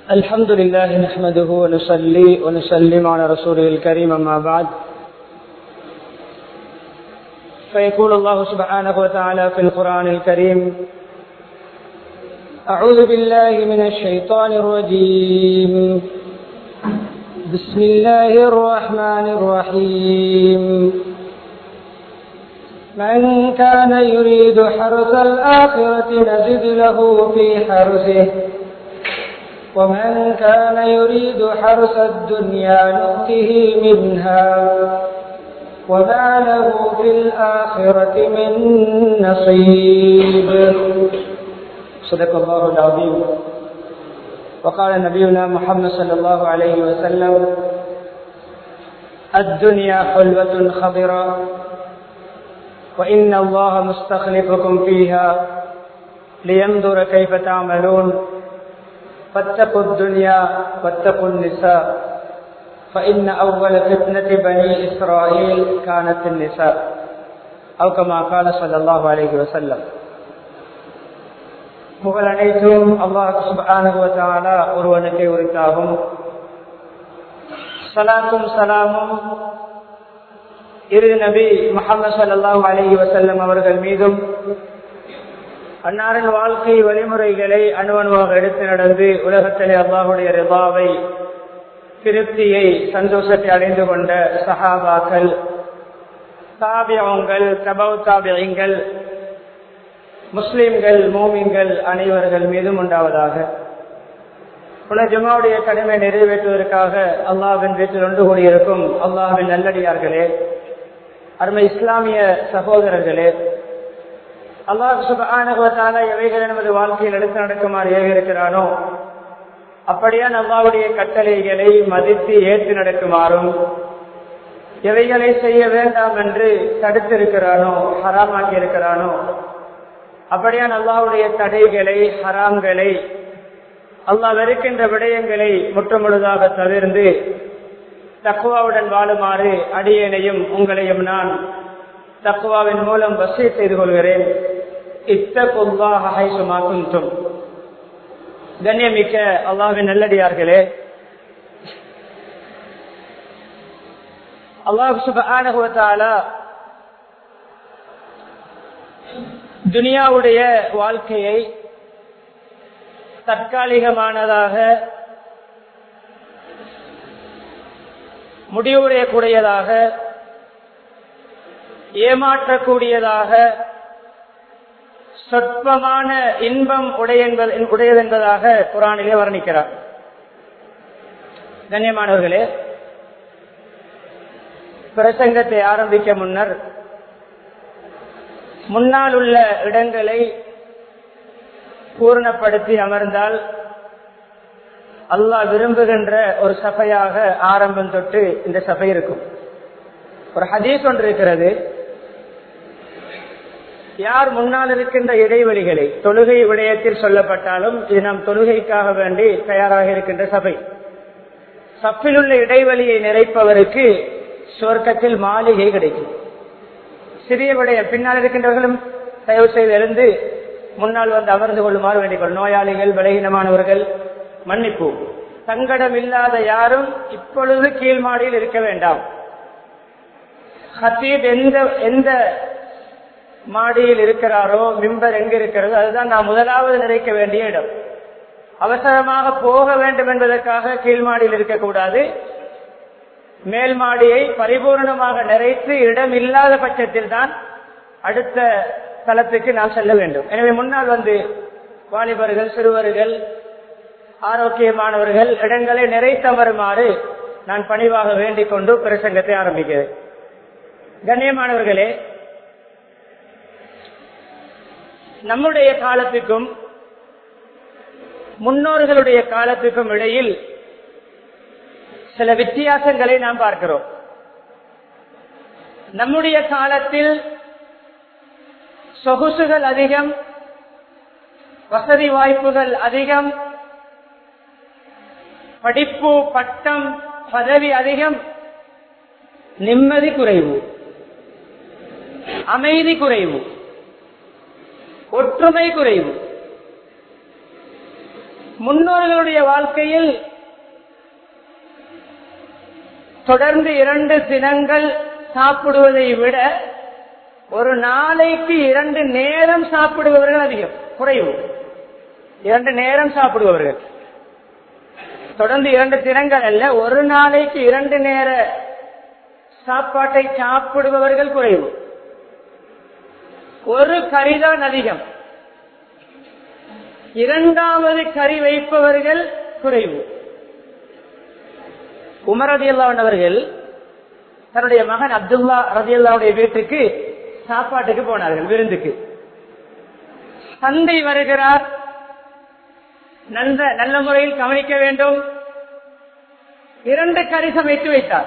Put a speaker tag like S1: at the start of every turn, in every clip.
S1: الحمد لله نحمده ونصلي ونسلم على رسوله الكريم أما بعد فيقول الله سبحانه وتعالى في القرآن الكريم أعوذ بالله من الشيطان الرجيم بسم الله الرحمن الرحيم من كان يريد حرث الآخرة نزد له في حرثه ومن كان يريد حرث الدنيا نؤته منها وما له في الآخرة من نصيب صدق الله العظيم وقال نبينا محمد صلى الله عليه وسلم الدنيا حلوة خضرة وإن الله مستخلفكم فيها لينظر كيف تعملون فاتقوا الدنيا واتقوا النساء فإن أول فتنة بني إسرائيل كانت النساء أو كما قال صلى الله عليه وسلم புகழ் அனைத்தும் அல்லாஹ் சுபானுவத்தாலா ஒருவனுக்கு உரித்தாகும் சலாத்தும் சலாமும் இரு நபி முகமது சல்லாஹூ அலஹி வசல்லம் அவர்கள் மீதும் அன்னாரின் வாழ்க்கை வழிமுறைகளை அணுவணுவாக எடுத்து நடந்து உலகத்திலே அல்லாஹுடைய ரிபாவை திருப்தியை சந்தோஷத்தை அடைந்து கொண்ட சஹாபாக்கள் தாபியங்கள் தபவ் தாபியங்கள் முஸ்லிம்கள் மோமின்கள் அனைவர்கள் மீதும் உண்டாவதாக புனஜமாவுடைய கடமை நிறைவேற்றுவதற்காக அல்லாவின் வீட்டில் ஒன்று கூடியிருக்கும் அல்லாவின் நல்லடியார்களே அருமை இஸ்லாமிய சகோதரர்களே அல்லாஹ் சுபான எவைகள் நமது வாழ்க்கையில் எடுத்து நடக்குமாறு ஏவிருக்கிறானோ அப்படியான் அல்லாவுடைய கட்டளைகளை மதித்து ஏற்று நடக்குமாறும் எவைகளை செய்ய வேண்டாம் என்று தடுத்திருக்கிறானோ ஹராமாக்கி இருக்கிறானோ அப்படியான் அல்லாவுடைய தடைகளை ஹராம்களை அல்லாஹ் வெறுக்கின்ற விடயங்களை முற்றமுழுதாக தவிர்ந்து தக்குவாவுடன் வாழுமாறு அடியேனையும் உங்களையும் நான் தக்குவாவின் மூலம் வசதி செய்து கொள்கிறேன் இத்தகுல்லாஹும் கண்ணியமிக்க அல்லாவின் நல்லடியார்களே அல்லாஹ் சுபானுவத்தாலா துனியாவுடைய வாழ்க்கையை தற்காலிகமானதாக முடிவுடையக்கூடியதாக ஏமாற்றக்கூடியதாக சொற்பமான இன்பம் உடையதென்பதாக குரானிலே வர்ணிக்கிறார் கண்ணியமானவர்களே பிரசங்கத்தை ஆரம்பிக்க முன்னர் முன்னால் உள்ள இடங்களை பூர்ணப்படுத்தி அமர்ந்தால் அல்லாஹ் விரும்புகின்ற ஒரு சபையாக ஆரம்பம் தொட்டு இந்த சபை இருக்கும் ஒரு ஹதீஸ் ஒன்று இருக்கிறது யார் முன்னால் இருக்கின்ற இடைவெளிகளை தொழுகை விடயத்தில் சொல்லப்பட்டாலும் இது நாம் தொழுகைக்காக வேண்டி தயாராக இருக்கின்ற சபை சப்பில் உள்ள இடைவெளியை நிறைப்பவருக்கு சுவர்க்கத்தில் மாளிகை கிடைக்கும் சிறிய விடைய பின்னால் இருக்கின்றவர்களும் தயவு செய்து எழுந்து முன்னால் வந்து அமர்ந்து கொள்ளுமாறு வேண்டிக் நோயாளிகள் பலகீனமானவர்கள் மன்னிப்பு சங்கடம் இல்லாத யாரும் இப்பொழுது கீழ்மாடியில் இருக்க வேண்டாம் ஹத்தீப் எந்த எந்த மாடியில் இருக்கிறாரோ மிம்பர் எங்க இருக்கிறதோ அதுதான் நாம் முதலாவது நிறைக்க வேண்டிய இடம் அவசரமாக போக வேண்டும் என்பதற்காக கீழ்மாடியில் இருக்கக்கூடாது மேல் மாடியை பரிபூர்ணமாக நிறைத்து இடம் இல்லாத பட்சத்தில் தான் அடுத்த தளத்துக்கு நாம் செல்ல வேண்டும் எனவே முன்னால் வந்து வாலிபர்கள் சிறுவர்கள் ஆரோக்கியமானவர்கள் இடங்களை நிறைத்தமருமாறு நான் பணிவாக வேண்டிக் கொண்டு பிரசங்கத்தை ஆரம்பிக்கிறேன் கண்ணியமானவர்களே நம்முடைய காலத்துக்கும் முன்னோர்களுடைய காலத்துக்கும் இடையில் சில வித்தியாசங்களை நாம் பார்க்கிறோம் நம்முடைய காலத்தில் சொகுசுகள் அதிகம் வசதி வாய்ப்புகள் அதிகம் படிப்பு பட்டம் பதவி அதிகம் நிம்மதி குறைவு அமைதி குறைவு ஒற்றுமை குறைவு முன்னோர்களுடைய வாழ்க்கையில் தொடர்ந்து இரண்டு தினங்கள் சாப்பிடுவதை விட ஒரு நாளைக்கு இரண்டு நேரம் சாப்பிடுபவர்கள் அதிகம் குறைவு இரண்டு நேரம் சாப்பிடுபவர்கள் தொடர்ந்து இரண்டு தினங்கள் அல்ல ஒரு நாளைக்கு இரண்டு நேர சாப்பாட்டை சாப்பிடுபவர்கள் குறைவு ஒரு கரிதான் அதிகம் இரண்டாவது கறி வைப்பவர்கள் குறைவு உமர் ரதியல்லாண்டவர்கள் தன்னுடைய மகன் அப்துல்லா ரதியல்லாவுடைய வீட்டுக்கு சாப்பாட்டுக்கு போனார்கள் விருந்துக்கு தந்தை வருகிறார் நல்ல நல்ல முறையில் கவனிக்க வேண்டும் இரண்டு கறி சமைத்து வைத்தார்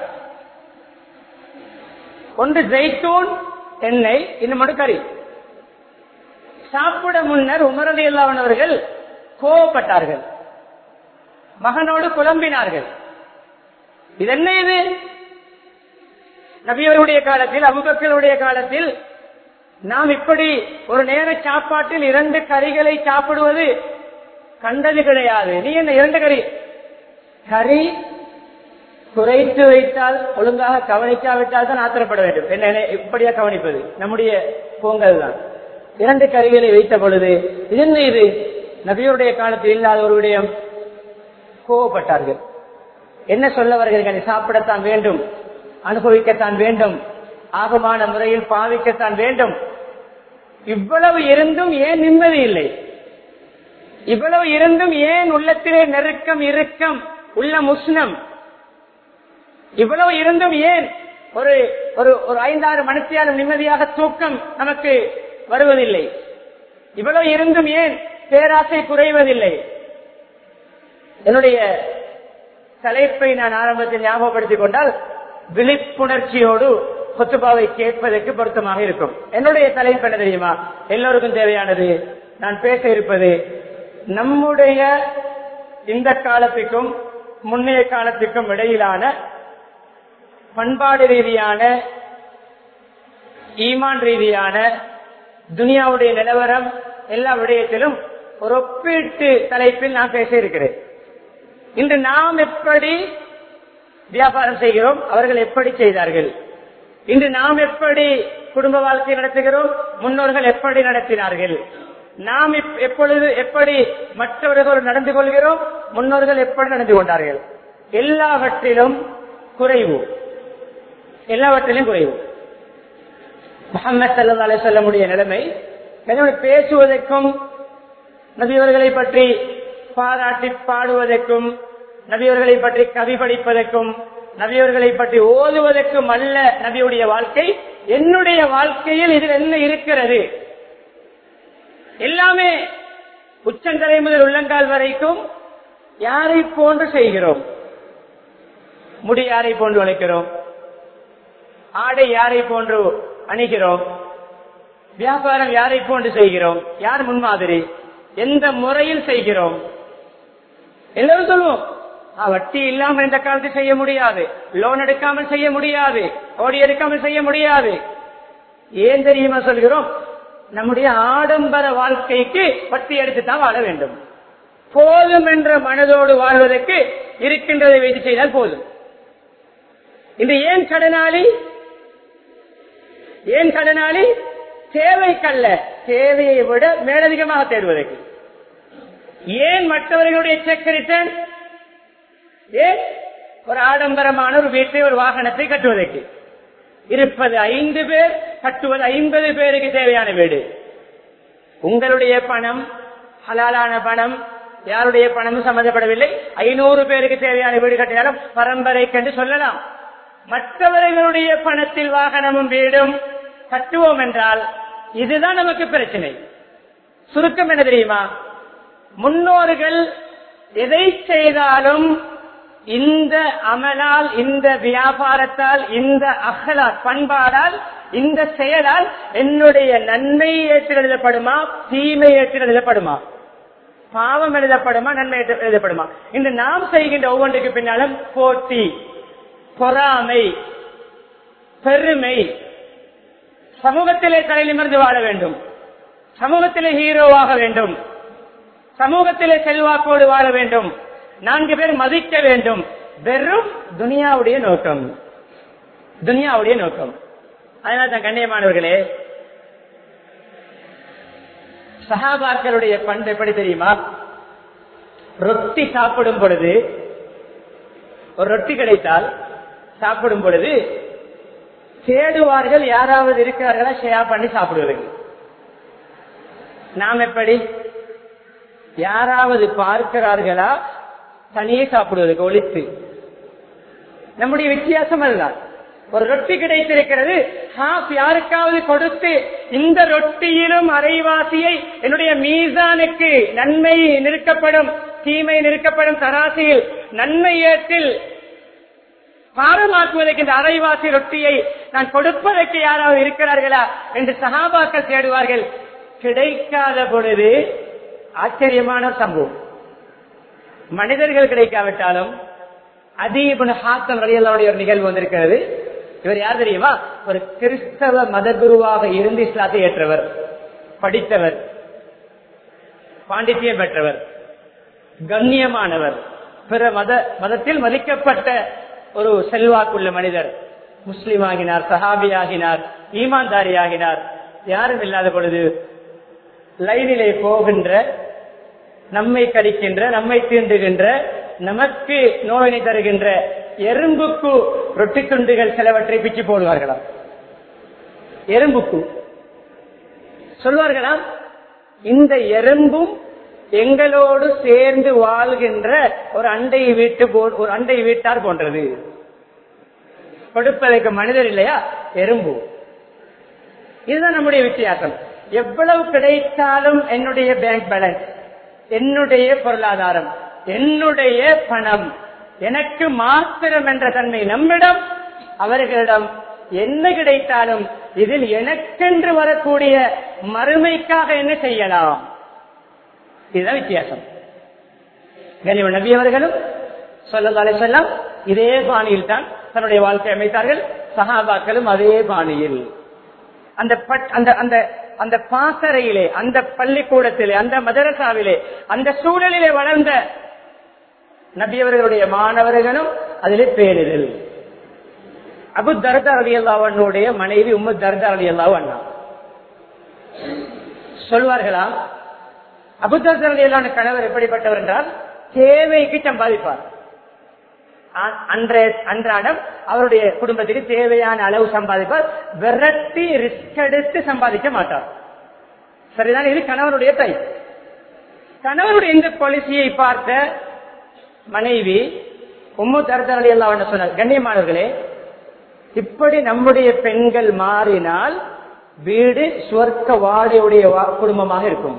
S1: ஒன்று ஜெய்தூன் எண்ணெய் இன்னும் மட்டும் கறி சாப்பிட முன்னர் உமரதி அவர்கள் கோவப்பட்டார்கள் மகனோடு குழம்பினார்கள் இது என்ன இது நபியவருடைய காலத்தில் அபுபக்கருடைய காலத்தில் நாம் இப்படி ஒரு நேர சாப்பாட்டில் இரண்டு கறிகளை சாப்பிடுவது கண்டது கிடையாது நீ என்ன இரண்டு கறி கறி குறைத்து வைத்தால் ஒழுங்காக கவனிக்காவிட்டால் தான் ஆத்திரப்பட வேண்டும் என்ன இப்படியா கவனிப்பது நம்முடைய பொங்கல் தான் இரண்டு கறிகளை வைத்த பொழுது இது என்ன இது நபியோருடைய காலத்தில் இல்லாத ஒரு விடயம் கோவப்பட்டார்கள் என்ன சொல்ல வருகிறீர்கள் நீ சாப்பிடத்தான் வேண்டும் அனுபவிக்கத்தான் வேண்டும் ஆகமான முறையில் பாவிக்கத்தான் வேண்டும் இவ்வளவு இருந்தும் ஏன் நிம்மதி இல்லை இவ்வளவு இருந்தும் ஏன் உள்ளத்திலே நெருக்கம் இறுக்கம் உள்ள முஸ்னம் இவ்வளவு இருந்தும் ஏன் ஒரு ஒரு ஒரு ஐந்தாறு மணித்தியாலும் நிம்மதியாக தூக்கம் நமக்கு வருவதில்லை இவ்வளவு இருந்தும் ஏன் பேராசை குறைவதில்லை என்னுடைய தலைப்பை நான் ஆரம்பத்தில் ஞாபகப்படுத்திக் கொண்டால் விழிப்புணர்ச்சியோடு கொத்துபாவை கேட்பதற்கு பொருத்தமாக இருக்கும் என்னுடைய தலைப்பு என்ன தெரியுமா எல்லோருக்கும் தேவையானது நான் பேச இருப்பது நம்முடைய இந்த காலத்துக்கும் முன்னைய காலத்துக்கும் இடையிலான பண்பாடு ரீதியான ஈமான் ரீதியான துனியாவுடைய நிலவரம் எல்லா விடயத்திலும் ஒரு ஒப்பீட்டு தலைப்பில் நான் பேச இருக்கிறேன் இன்று நாம் எப்படி வியாபாரம் செய்கிறோம் அவர்கள் எப்படி செய்தார்கள் இன்று நாம் எப்படி குடும்ப வாழ்க்கை நடத்துகிறோம் முன்னோர்கள் எப்படி நடத்தினார்கள் நாம் எப்பொழுது எப்படி மற்றவர்கள் நடந்து கொள்கிறோம் முன்னோர்கள் எப்படி நடந்து கொண்டார்கள் எல்லாவற்றிலும் குறைவு எல்லாவற்றிலும் குறைவு முகமது சல்லா அலி சொல்லமுடைய நிலைமை பேசுவதற்கும் நபியவர்களை பற்றி பாராட்டி பாடுவதற்கும் நபியவர்களை பற்றி கவி படிப்பதற்கும் நபியவர்களை பற்றி ஓதுவதற்கும் அல்ல நபியுடைய வாழ்க்கை என்னுடைய வாழ்க்கையில் இதில் என்ன இருக்கிறது எல்லாமே உச்சந்தலை முதல் உள்ளங்கால் வரைக்கும் யாரை போன்று செய்கிறோம் முடி யாரை போன்று வளைக்கிறோம் ஆடை யாரை போன்று அணிகிறோம் வியாபாரம் யாரை போன்று செய்கிறோம் யார் முன்மாதிரி எந்த முறையில் செய்கிறோம் எல்லாரும் சொல்லுவோம் வட்டி இல்லாமல் இந்த காலத்தில் செய்ய முடியாது லோன் எடுக்காமல் செய்ய முடியாது ஓடி எடுக்காமல் செய்ய முடியாது ஏன் தெரியுமா சொல்கிறோம் நம்முடைய ஆடம்பர வாழ்க்கைக்கு வட்டி எடுத்து தான் வாழ வேண்டும் போதும் என்ற மனதோடு வாழ்வதற்கு இருக்கின்றதை வைத்து செய்தால் போதும் இந்த ஏன் கடனாளி ஏன் கடனாளி தேவைக்கல்ல தேவையை விட மேலதிகமாக தேடுவதற்கு ஏன் மற்றவர்களுடைய செக் ரிட்டர்ன் ஏன் ஒரு ஆடம்பரமான ஒரு வீட்டை ஒரு வாகனத்தை கட்டுவதற்கு இருப்பது ஐந்து பேர் கட்டுவது ஐம்பது பேருக்கு தேவையான வீடு உங்களுடைய பணம் ஹலாலான பணம் யாருடைய பணமும் சம்பந்தப்படவில்லை ஐநூறு பேருக்கு தேவையான வீடு கட்டினாலும் பரம்பரைக்கு என்று சொல்லலாம் மற்றவர்களுடைய பணத்தில் வாகனமும் வீடும் கட்டுவோம் என்றால் இதுதான் நமக்கு பிரச்சனை சுருக்கம் என்ன தெரியுமா முன்னோர்கள் எதை செய்தாலும் இந்த அமலால் இந்த வியாபாரத்தால் இந்த அகலா பண்பாடால் இந்த செயலால் என்னுடைய நன்மை ஏற்று எழுதப்படுமா தீமை ஏற்று எழுதப்படுமா பாவம் எழுதப்படுமா நன்மை எழுதப்படுமா இன்று நாம் செய்கின்ற ஒவ்வொன்றுக்கு பின்னாலும் போட்டி பொறாமை பெருமை சமூகத்திலே தலை நிமிர்ந்து வாழ வேண்டும் சமூகத்திலே ஹீரோவாக வேண்டும் சமூகத்திலே செல்வாக்கோடு வாழ வேண்டும் நான்கு பேர் மதிக்க வேண்டும் வெறும் துனியாவுடைய நோக்கம் துனியாவுடைய நோக்கம் அதனால தான் கண்ணியமானவர்களே சகாபாக்களுடைய பண்பு எப்படி தெரியுமா ரொட்டி சாப்பிடும் பொழுது ஒரு ரொட்டி கிடைத்தால் சாப்பிடும் பொழுது தேடுவார்கள் யாராவது இருக்கிறார்களா ஷேர் பண்ணி சாப்பிடுவதற்கு நாம் எப்படி யாராவது பார்க்கிறார்களா தனியே சாப்பிடுவதற்கு ஒழித்து நம்முடைய வித்தியாசம் அதுதான் ஒரு ரொட்டி கிடைத்திருக்கிறது ஹாஃப் யாருக்காவது கொடுத்து இந்த ரொட்டியிலும் அரைவாசியை என்னுடைய மீசானுக்கு நன்மை நிற்கப்படும் தீமை நிற்கப்படும் தராசியில் நன்மை ஏற்றில் பாரமாக்குவதற்கு இந்த அரைவாசி ரொட்டியை நான் கொடுப்பதற்கு யாராவது இருக்கிறார்களா என்று சகாபாக்கள் தேடுவார்கள் கிடைக்காத பொழுது ஆச்சரியமான சம்பவம் மனிதர்கள் கிடைக்காவிட்டாலும் அதீபன் ஹாத்தம் வழியல்லாவுடைய ஒரு நிகழ்வு வந்திருக்கிறது இவர் யார் தெரியுமா ஒரு கிறிஸ்தவ மத குருவாக இருந்து இஸ்லாத்தை ஏற்றவர் படித்தவர் பாண்டித்யம் பெற்றவர் கண்ணியமானவர் பிற மத மதத்தில் மதிக்கப்பட்ட ஒரு செல்வாக்குள்ள மனிதர் முஸ்லிம் ஆகினார் சஹாபி ஆகினார் ஈமான்தாரி ஆகினார் யாரும் இல்லாத பொழுது லைனிலே போகின்ற நம்மை கடிக்கின்ற நம்மை தீண்டுகின்ற நமக்கு நோயினை தருகின்ற எறும்புக்கு ரொட்டி துண்டுகள் சிலவற்றை பிச்சு போடுவார்களாம் எறும்புக்கு சொல்வார்களாம் இந்த எறும்பும் எங்களோடு சேர்ந்து வாழ்கின்ற ஒரு அண்டை வீட்டு போ- ஒரு அண்டை வீட்டார் போன்றது கொடுப்பதற்கு மனிதர் இல்லையா எறும்பு இதுதான் நம்முடைய வித்தியாசம் எவ்வளவு கிடைத்தாலும் என்னுடைய பேங்க் பேலன்ஸ் என்னுடைய பொருளாதாரம் என்னுடைய பணம் எனக்கு மாத்திரம் என்ற தன்மை நம்மிடம் அவர்களிடம் என்ன கிடைத்தாலும் இதில் எனக்கென்று வரக்கூடிய மறுமைக்காக என்ன செய்யலாம் இதுதான் வித்தியாசம் கனிவ நபி அவர்களும் சொல்லதாலே செல்லாம் இதே பாணியில் தான் தன்னுடைய வாழ்க்கை அமைத்தார்கள் சஹாபாக்களும் அதே பாணியில் அந்த பட்- அந்த அந்த அந்த பாசறையிலே அந்த பள்ளிக்கூடத்திலே அந்த மதரசாவிலே அந்த சூழலிலே வளர்ந்த நபியவர்களுடைய மாணவர்களும் அதிலே பேரிதல் அபு தர்தா அலி அல்லாவனுடைய மனைவி உம்மு தர்தா அலி அல்லாஹ் அண்ணா சொல்வார்களாம் அபு தர்தா அலி அல்லாஹ் கணவர் எப்படிப்பட்டவர் என்றால் தேவைக்கு சம்பாதிப்பார் அ- அன்றைய அன்றாடம் அவருடைய குடும்பத்துக்கு தேவையான அளவு சம்பாதிப்பார் விரட்டி ரிஸ்க் எடுத்து சம்பாதிக்க மாட்டார் சரிதான் இது கணவருடைய தை கணவருடைய இந்த பாலிசியை பார்த்த மனைவி உம்மு தரதரலி எல்லாம் சொன்னார் கண்ணியமானவர்களே இப்படி நம்முடைய பெண்கள் மாறினால் வீடு சுவர்க்க வாடையுடைய வா- குடும்பமாக இருக்கும்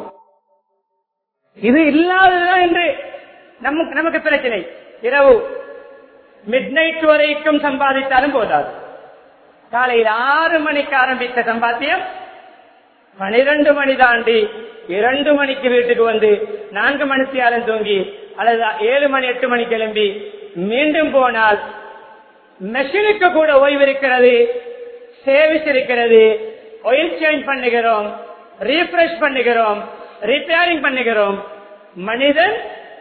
S1: இது இல்லாததுதான் என்று நமக்கு நமக்கு பிரச்சனை இரவு மிட் நைட் வரைக்கும் சம்பாதித்தாலும் போதாது காலையில் ஆறு மணிக்கு ஆரம்பித்த சம்பாத்தியம் பனிரெண்டு மணி தாண்டி இரண்டு மணிக்கு வீட்டுக்கு வந்து நான்கு மணிக்கு யாரும் தூங்கி அல்லது ஏழு மணி எட்டு மணி கிளம்பி மீண்டும் போனால் மெஷினுக்கு கூட ஓய்வு இருக்கிறது சேவிஸ் இருக்கிறது ஆயில் சேஞ்ச் பண்ணுகிறோம் ரீஃப்ரெஷ் பண்ணுகிறோம் ரிப்பேரிங் பண்ணுகிறோம் மனிதன்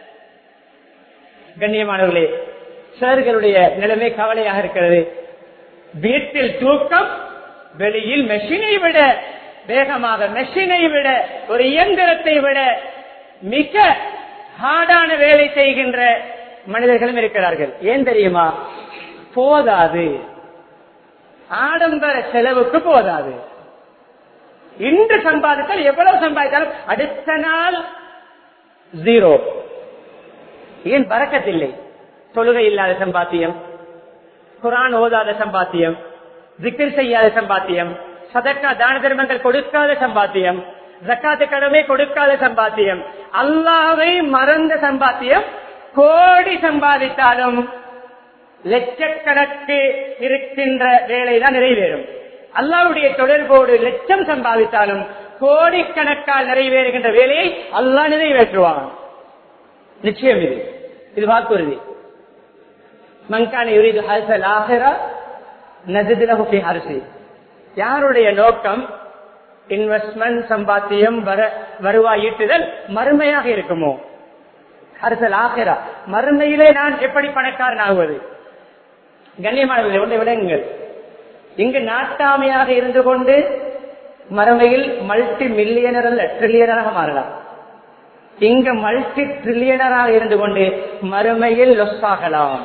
S1: கண்ணியமானவர்களே சார்களுடைய நிலைமை கவலையாக இருக்கிறது வீட்டில் தூக்கம் வெளியில் மெஷினை விட வேகமாக மெஷினை விட ஒரு இயந்திரத்தை விட மிக ஹார்டான வேலை செய்கின்ற மனிதர்களும் இருக்கிறார்கள் ஏன் தெரியுமா போதாது ஆடம்பர செலவுக்கு போதாது இன்று சம்பாதித்தால் எவ்வளவு சம்பாதித்தாலும் அடுத்த நாள் ஜீரோ ஏன் பறக்கத்தில்லை தொழுகை இல்லாத சம்பாத்தியம் குரான் ஓதாத சம்பாத்தியம் ஜிக்கிர் செய்யாத சம்பாத்தியம் சதக்கா தான தர்மங்கள் கொடுக்காத சம்பாத்தியம் ஜக்காத்து கடமை கொடுக்காத சம்பாத்தியம் அல்லாவை மறந்த சம்பாத்தியம் கோடி சம்பாதித்தாலும் லட்சக்கணக்கு இருக்கின்ற வேலைதான் நிறைவேறும் அல்லாவுடைய தொடர்போடு லட்சம் சம்பாதித்தாலும் கோடிக்கணக்கால் நிறைவேறுகின்ற வேலையை அல்லாஹ் நிறைவேற்றுவான் நிச்சயம் இது இது வாக்குறுதி மங்கான யுரிது ஹல்சல் ஆஹிரா நஜிதுலஹு ஃபி ஹர்சி யாருடைய நோக்கம் இன்வெஸ்ட்மெண்ட் சம்பாத்தியம் வர வருவாய் ஈட்டுதல் மறுமையாக இருக்குமோ அரசல் ஆகிறா மறுமையிலே நான் எப்படி பணக்காரன் ஆகுவது கண்ணியமானவர்கள் ஒன்றை விளங்குங்கள் இங்கு நாட்டாமையாக இருந்து கொண்டு மறுமையில் மல்டி மில்லியனர் அல்ல ட்ரில்லியனராக மாறலாம் இங்கு மல்டி ட்ரில்லியனராக இருந்து கொண்டு மறுமையில் லொஸ் ஆகலாம்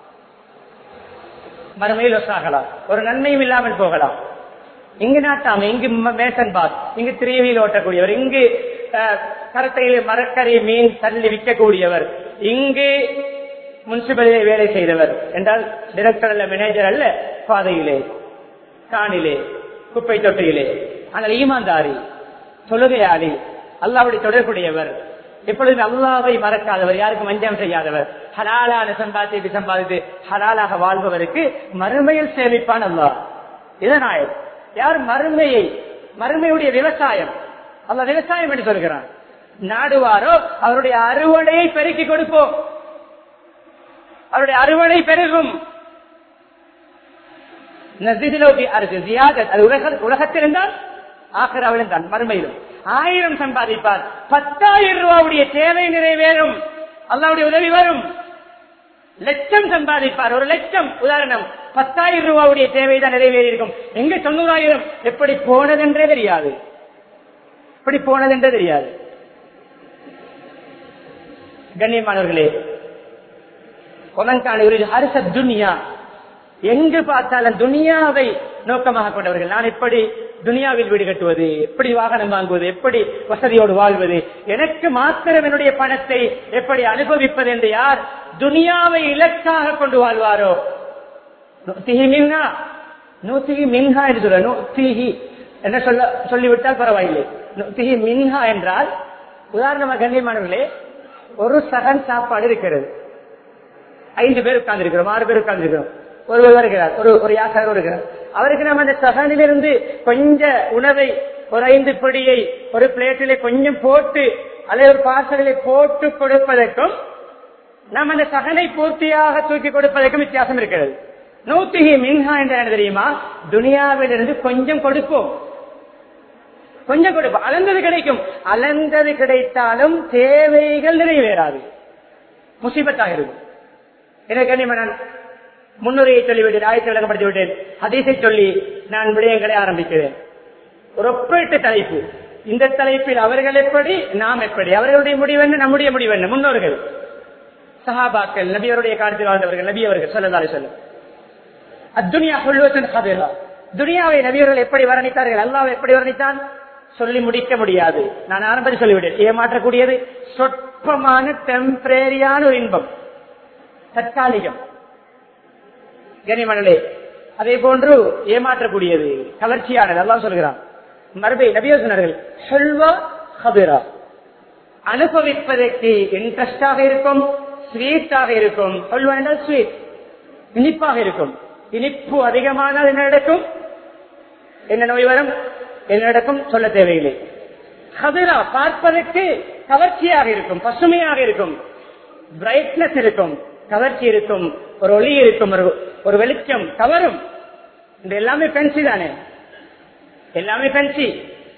S1: மறுமையில் லொஸ் ஆகலாம் ஒரு நன்மையும் இல்லாமல் போகலாம் இங்கு நாட்டாம இங்கு மேசன் பாஸ் இங்கு திரியவியில் ஓட்டக்கூடியவர் இங்கு கரத்தையில மரக்கறி மீன் தள்ளி விற்கக்கூடியவர் இங்கு முனிசிபலிலே வேலை செய்தவர் என்றால் டிரெக்டர் அல்ல மேனேஜர் அல்ல பாதையிலே காணிலே குப்பை தொட்டியிலே ஆனால் ஈமாந்தாரி தொழுகையாளி அல்லாவுடைய தொடர்புடையவர் எப்பொழுதும் அல்லாவை மறக்காதவர் யாருக்கும் வஞ்சம் செய்யாதவர் ஹலாலான சம்பாதித்து சம்பாதித்து ஹலாலாக வாழ்பவருக்கு மறுமையில் சேமிப்பான் அல்லா இதனாயர் யார் மறுமையை மறுமையுடைய விவசாயம் அல்ல விவசாயம் என்று சொல்கிறான் நாடுவாரோ அவருடைய அறுவடையை பெருக்கி கொடுப்போம் அவருடைய அறுவடை பெருகும் உலகத்தில் இருந்தால் ஆசிராவிலும் தான் மறுமையிலும் ஆயிரம் சம்பாதிப்பார் பத்தாயிரம் ரூபாவுடைய தேவை நிறைவேறும் அல்லாவுடைய உதவி வரும் லட்சம் சம்பாதிப்பார் ஒரு லட்சம் உதாரணம் பத்தாயிரம் ரூபாவுடைய தேவை தான் நிறைவேறி இருக்கும் எங்க தொண்ணூறாயிரம் எப்படி போனதென்றே தெரியாது எப்படி போனதென்றே தெரியாது கண்ணியமானவர்களே கொலங்கான ஹரிச துனியா எங்கு பார்த்தாலும் துனியாவை நோக்கமாக கொண்டவர்கள் நான் எப்படி துனியாவில் வீடு கட்டுவது எப்படி வாகனம் வாங்குவது எப்படி வசதியோடு வாழ்வது எனக்கு மாத்திரம் என்னுடைய பணத்தை எப்படி அனுபவிப்பது என்று யார் துனியாவை இலக்காக கொண்டு வாழ்வாரோ மின்ஹா நூத்திகி மின்ஹா என்று சொல்ல நூத்திகி என்ன சொல்ல சொல்லிவிட்டால் பரவாயில்லை நூத்திகி மின்ஹா என்றால் உதாரணமாக கண்ணியமானவர்களே ஒரு சகன் சாப்பாடு இருக்கிறது ஐந்து பேர் உட்கார்ந்து இருக்கிறோம் ஆறு பேர் உட்கார்ந்து இருக்கிறோம் ஒருவர் வருகிறார் ஒரு ஒரு யாசகர் வருகிறார் அவருக்கு நம்ம அந்த சகனிலிருந்து கொஞ்ச உணவை ஒரு ஐந்து பொடியை ஒரு பிளேட்டிலே கொஞ்சம் போட்டு அல்லது ஒரு பார்சலை போட்டு கொடுப்பதற்கும் நாம் அந்த சகனை பூர்த்தியாக தூக்கி கொடுப்பதற்கும் வித்தியாசம் இருக்கிறது நூத்திகி மின்ஹா என்று என்ன தெரியுமா துனியாவிலிருந்து கொஞ்சம் கொடுப்போம் கொஞ்சம் கொடுப்போம் அளந்தது கிடைக்கும் அளந்தது கிடைத்தாலும் தேவைகள் நிறைவேறாது முசிபத்தாக இருக்கும் எனக்கு நான் முன்னுரையை சொல்லிவிட்டேன் ஆயத்தை விளக்கப்படுத்தி விட்டேன் ஹதீஸை சொல்லி நான் விடயங்களை ஆரம்பிக்கிறேன் ஒரு ஒப்பீட்டு தலைப்பு இந்த தலைப்பில் அவர்கள் எப்படி நாம் எப்படி அவர்களுடைய முடிவென்ன நம்முடைய முடிவென்ன முன்னோர்கள் சஹாபாக்கள் நபியருடைய காலத்தில் வாழ்ந்தவர்கள் நபி அவர்கள் சொல்லதாலே சொல்லும் அத்துனியா சொல்வத்தின் கதிரா துனியாவை நபியர்கள் எப்படி வர்ணித்தார்கள் அல்லாவை எப்படி வர்ணித்தான் சொல்லி முடிக்க முடியாது நான் ஆரம்பத்தில் சொல்லிவிட்டேன் ஏமாற்றக்கூடியது சொற்பமான டெம்பரரியான ஒரு இன்பம் தற்காலிகம் கனிமணலே அதே போன்று ஏமாற்றக்கூடியது கவர்ச்சியானது எல்லாம் சொல்கிறான் மறுபடி நபியோசனர்கள் செல்வா ஹபிரா அனுபவிப்பதற்கு இன்ட்ரெஸ்டாக இருக்கும் ஸ்வீட்டாக இருக்கும் சொல்வா என்றால் ஸ்வீட் இனிப்பாக இருக்கும் இனிப்பு அதிகமானால் என்ன நடக்கும் என்ன நோய் வரும் என்ன நடக்கும் சொல்ல தேவையில்லை ஹபிரா பார்ப்பதற்கு கவர்ச்சியாக இருக்கும் பசுமையாக இருக்கும் பிரைட்னஸ் இருக்கும் கவர்ச்சி இருக்கும் ஒரு ஒளி இருக்கும் ஒரு ஒரு வெளிச்சம் கவரும் இந்த எல்லாமே பென்சி தானே எல்லாமே பென்சி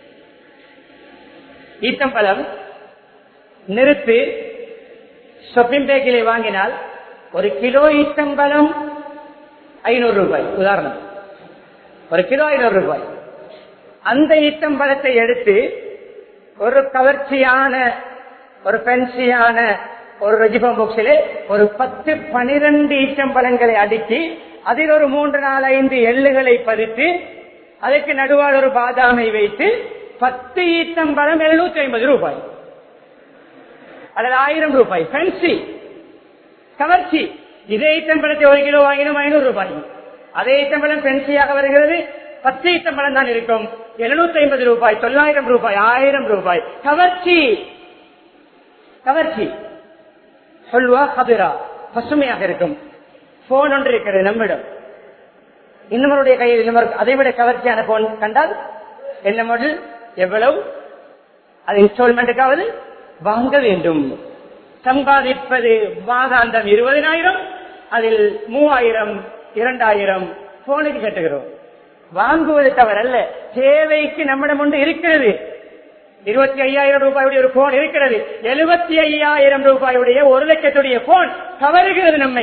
S1: ஈத்தம்பழம் நிறுத்து ஷாப்பிங் பேக்கிலே வாங்கினால் ஒரு கிலோ ஈத்தம்பழம் ஐநூறு ரூபாய் உதாரணம் ஒரு கிலோ ஐநூறு ரூபாய் அந்த ஈத்தம்பழத்தை எடுத்து ஒரு கவர்ச்சியான ஒரு பென்சியான ஒரு ரஜிபம் பாக்ஸிலே ஒரு பத்து பனிரெண்டு ஈச்சம்பழங்களை அடுக்கி அதில் ஒரு மூன்று நாலு ஐந்து எள்ளுகளை பதித்து அதற்கு நடுவால் ஒரு பாதாமை வைத்து பத்து ஈச்சம்பழம் எழுநூத்தி ஐம்பது ரூபாய் அல்லது ஆயிரம் ரூபாய் பென்சி கவர்ச்சி இதே ஈச்சம்பழத்தை ஒரு கிலோ வாங்கினோம் ஐநூறு ரூபாய் அதே ஈச்சம்பழம் பென்சியாக வருகிறது பத்து ஈச்சம்பழம் தான் இருக்கும் எழுநூத்தி ஐம்பது ரூபாய் தொள்ளாயிரம் ரூபாய் ஆயிரம் ரூபாய் கவர்ச்சி கவர்ச்சி சொல்வா கபிரா பசுமையாக இருக்கும் போன் ஒன்று இருக்கிறது நம்மிடம் இன்னொருடைய கையில் இன்னொரு அதை விட கவர்ச்சியான போன் கண்டால் என்ன மாடல் எவ்வளவு அது இன்ஸ்டால்மெண்ட்டுக்காவது வாங்க வேண்டும் சம்பாதிப்பது மாதாந்தம் இருபதினாயிரம் அதில் மூவாயிரம் இரண்டாயிரம் போனுக்கு கட்டுகிறோம் வாங்குவது தவறல்ல தேவைக்கு நம்மிடம் ஒன்று இருக்கிறது இருபத்தி ஐயாயிரம் ரூபாயுடைய ஒரு போன் இருக்கிறது எழுபத்தி ஐயாயிரம் ரூபாயுடைய ஒரு லட்சத்துடைய போன் தவறுகிறது நம்மை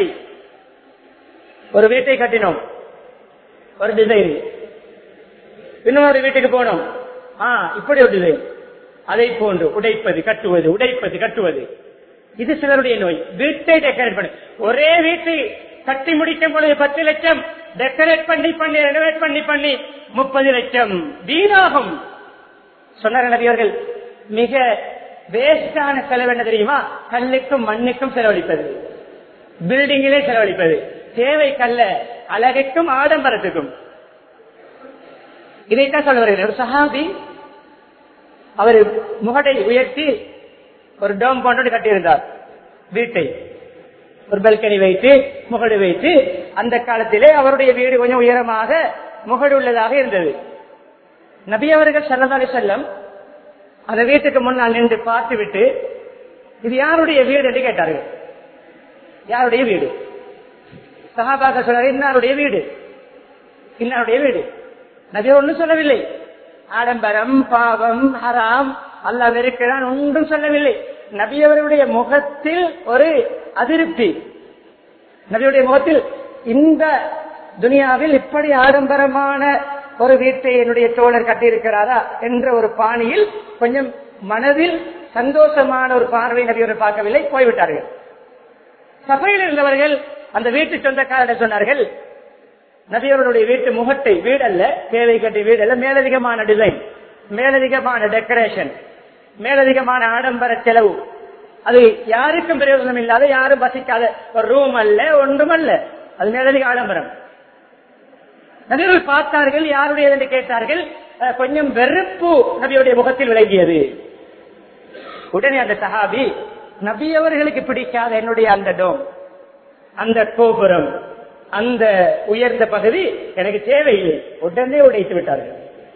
S1: ஒரு வீட்டை கட்டினோம் ஒரு டிசைன் இன்னொரு வீட்டுக்கு போனோம் ஆ இப்படி ஒரு டிசைன் அதை போன்று உடைப்பது கட்டுவது உடைப்பது கட்டுவது இது சிலருடைய நோய் வீட்டை டெக்கரேட் பண்ணி ஒரே வீட்டை கட்டி முடிக்கும் பொழுது பத்து லட்சம் டெக்கரேட் பண்ணி பண்ணி ரெனோவேட் பண்ணி பண்ணி முப்பது லட்சம் வீணாகும் சொன்னார் நபியவர்கள் மிக வேஸ்டான செலவு என்ன தெரியுமா கல்லுக்கும் மண்ணுக்கும் செலவழிப்பது பில்டிங்கிலே செலவழிப்பது தேவைக்கல்ல அழகுக்கும் ஆடம்பரத்துக்கும் இதைத்தான் சொல்ல வருகிறேன் ஒரு சஹாபி அவர் முகடை உயர்த்தி ஒரு டோம் போன்று கட்டியிருந்தார் வீட்டை ஒரு பல்கனி வைத்து முகடு வைத்து அந்த காலத்திலே அவருடைய வீடு கொஞ்சம் உயரமாக முகடு உள்ளதாக இருந்தது நபி அவர்கள் சல்லதாலி செல்லம் அந்த வீட்டுக்கு முன்னால் நின்று பார்த்து விட்டு இது யாருடைய வீடு என்று கேட்டார்கள் யாருடைய வீடு சகாபாக சொல்றாரு இன்னாருடைய வீடு இன்னாருடைய வீடு நபி ஒன்றும் சொல்லவில்லை ஆடம்பரம் பாவம் ஹராம் அல்லா வெறுக்கிறான் ஒன்றும் சொல்லவில்லை நபி அவர்களுடைய முகத்தில் ஒரு அதிருப்தி நபியுடைய முகத்தில் இந்த துனியாவில் இப்படி ஆடம்பரமான ஒரு வீட்டை என்னுடைய தோழர் கட்டியிருக்கிறாரா என்ற ஒரு பாணியில் கொஞ்சம் மனதில் சந்தோஷமான ஒரு பார்வை நபியவர் பார்க்கவில்லை போய்விட்டார்கள் சபையில் இருந்தவர்கள் அந்த வீட்டு சொந்தக்காரர் சொன்னார்கள் நபியவர்களுடைய வீட்டு முகத்தை வீடல்ல தேவை கட்டி வீடல்ல மேலதிகமான டிசைன் மேலதிகமான டெக்கரேஷன் மேலதிகமான ஆடம்பர செலவு அது யாருக்கும் பிரயோஜனம் இல்லாத யாரும் வசிக்காத ஒரு ரூம் அல்ல ஒன்றும் அல்ல அது மேலதிக ஆடம்பரம் நபியர்கள் பார்த்தார்கள் யாருடைய என்று கேட்டார்கள் அஹ், கொஞ்சம் வெறுப்பு நபியுடைய முகத்தில் விளங்கியது உடனே அந்த சஹாபி நபி அவர்களுக்கு பிடிக்காத என்னுடைய அந்த டோம் அந்த கோபுரம் அந்த உயர்ந்த பகுதி எனக்கு தேவையில்லை உடனே உடைத்து விட்டார்கள்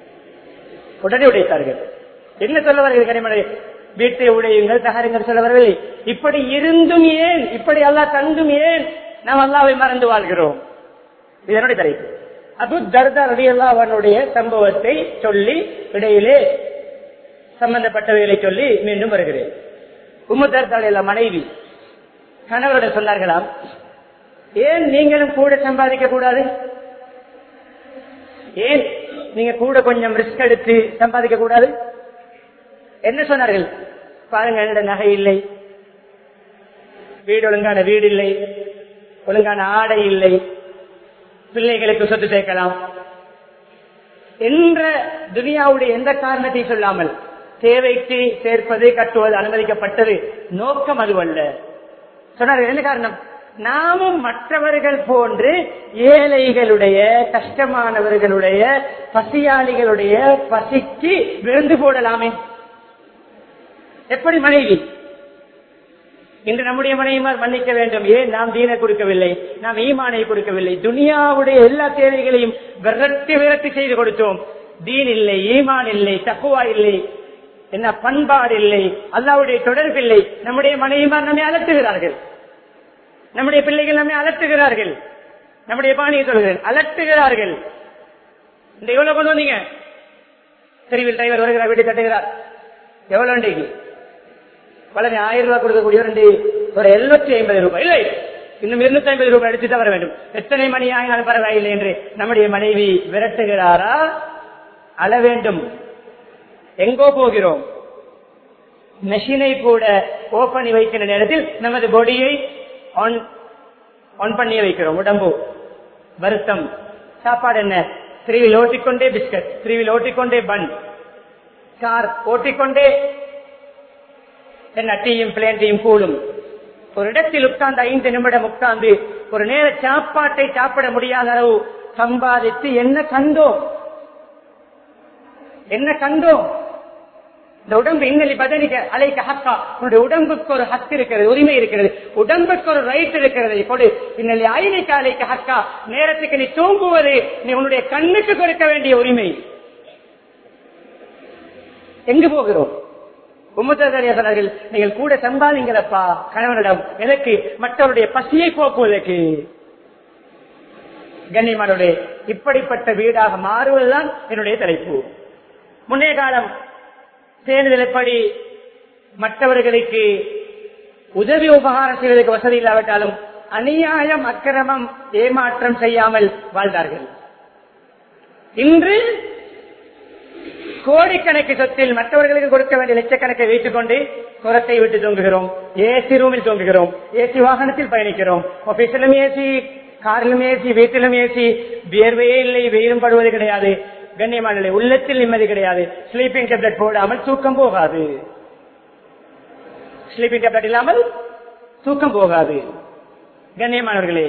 S1: உடனே உடைத்தார்கள் என்ன சொல்ல வருகிறது கனிமலை வீட்டை உடையுங்கள் தகருங்கள் சொல்ல வரவில்லை இப்படி இருந்தும் ஏன் இப்படி அல்லா தந்தும் ஏன் நாம் அல்லாவை மறந்து வாழ்கிறோம் இதனுடைய தலைப்பு அபு தர்தா ரலியல்லாஹுடைய சம்பவத்தை சொல்லி இடையிலே சம்பந்தப்பட்டவைகளை சொல்லி மீண்டும் வருகிறேன் உம்மு தர்தாவுடைய மனைவி கணவரோட சொன்னார்களாம் ஏன் நீங்களும் கூட சம்பாதிக்க கூடாது ஏன் நீங்க கூட கொஞ்சம் ரிஸ்க் எடுத்து சம்பாதிக்க கூடாது என்ன சொன்னார்கள் பாருங்க என்னோட நகை இல்லை வீடு ஒழுங்கான வீடு இல்லை ஒழுங்கான ஆடை இல்லை பிள்ளைகளுக்கு சொத்து சேர்க்கலாம் என்ற துனியாவுடைய எந்த காரணத்தை சொல்லாமல் தேவைக்கு சேர்ப்பது கட்டுவது அனுமதிக்கப்பட்டது நோக்கம் அதுவல்ல சொன்னார்கள் என்ன காரணம் நாமும் மற்றவர்கள் போன்று ஏழைகளுடைய கஷ்டமானவர்களுடைய பசியாளிகளுடைய பசிக்கு விருந்து போடலாமே எப்படி மனைவி இன்று நம்முடைய மனைவிமார் மன்னிக்க வேண்டும் ஏன் நாம் தீன கொடுக்கவில்லை நாம் ஈமானை கொடுக்கவில்லை துனியாவுடைய எல்லா தேவைகளையும் விரட்டி விரட்டி செய்து கொடுத்தோம் தீன் இல்லை ஈமான் இல்லை தக்குவா இல்லை என்ன பண்பாடு இல்லை அல்லாவுடைய தொடர்பு இல்லை நம்முடைய மனைவிமார் நம்மை அலட்டுகிறார்கள் நம்முடைய பிள்ளைகள் நம்மை அலட்டுகிறார்கள் நம்முடைய பாணியை சொல்கிறேன் அலட்டுகிறார்கள் இந்த எவ்வளவு கொண்டு வந்தீங்க தெருவில் டிரைவர் வருகிறார் வீட்டை தட்டுகிறார் எவ்வளவு இன்றைக்கு பலனை ஆயிரம் ரூபாய் கொடுக்கக்கூடிய ரெண்டு ஒரு எழுநூத்தி ஐம்பது ரூபாய் இல்லை இன்னும் இருநூத்தி ஐம்பது ரூபாய் எடுத்து தான் வர வேண்டும் எத்தனை மணி ஆகினாலும் பரவாயில்லை என்று நம்முடைய மனைவி விரட்டுகிறாரா அழ வேண்டும் எங்கோ போகிறோம் மெஷினை கூட ஓபன் பண்ணி வைக்கிற நேரத்தில் நமது பொடியை ஆன் ஆன் பண்ணி வைக்கிறோம் உடம்பு வருத்தம் சாப்பாடு என்ன திருவில் ஓட்டிக்கொண்டே பிஸ்கட் திருவில் ஓட்டிக்கொண்டே பன் கார் ஓட்டிக்கொண்டே என்ன டீயும் பிளேண்டையும் கூடும் ஒரு இடத்தில் உட்கார்ந்து ஐந்து நிமிடம் உட்கார்ந்து ஒரு நேர சாப்பாட்டை சாப்பிட முடியாத அளவு சம்பாதித்து என்ன கண்டோம் என்ன கண்டோம் இந்த உடம்பு இன்னலி பதனிக்க அலைக்க ஹக்கா உன்னுடைய உடம்புக்கு ஒரு ஹக்கு இருக்கிறது உரிமை இருக்கிறது உடம்புக்கு ஒரு ரைட் இருக்கிறது கொடு இன்னலி ஐனிக்க அலைக்க ஹக்கா நேரத்துக்கு நீ தூங்குவது நீ உன்னுடைய கண்ணுக்கு கொடுக்க வேண்டிய உரிமை எங்கு போகிறோம் உம்மத்தார்கள் நீங்கள் கூட சம்பாதிங்களப்பா கணவனிடம் எனக்கு மற்றவருடைய பசியை போக்குவதற்கு கண்ணியமானுடைய இப்படிப்பட்ட வீடாக மாறுவதுதான் என்னுடைய தலைப்பு முன்னே காலம் தேர்தல் எப்படி மற்றவர்களுக்கு உதவி உபகாரம் செய்வதற்கு வசதி இல்லாவிட்டாலும் அநியாயம் அக்கிரமம் ஏமாற்றம் செய்யாமல் வாழ்ந்தார்கள் இன்று கோடிக்கணக்கு சொத்தில் மற்றவர்களுக்கு கொடுக்க வேண்டிய லட்சக்கணக்கை வைத்துக் கொண்டு குரத்தை விட்டு தூங்குகிறோம் ஏசி ரூமில் தூங்குகிறோம் ஏசி வாகனத்தில் பயணிக்கிறோம் ஆபீஸிலும் ஏசி காரிலும் ஏசி வீட்டிலும் ஏசி வியர்வையே இல்லை வெயிலும் படுவது கிடையாது கண்ணியமான நிலை. உள்ளத்தில் நிம்மதி கிடையாது ஸ்லீப்பிங் டேப்லெட் போடாமல் தூக்கம் போகாது ஸ்லீப்பிங் டேப்லெட் இல்லாமல் தூக்கம் போகாது கண்ணியமானவர்களே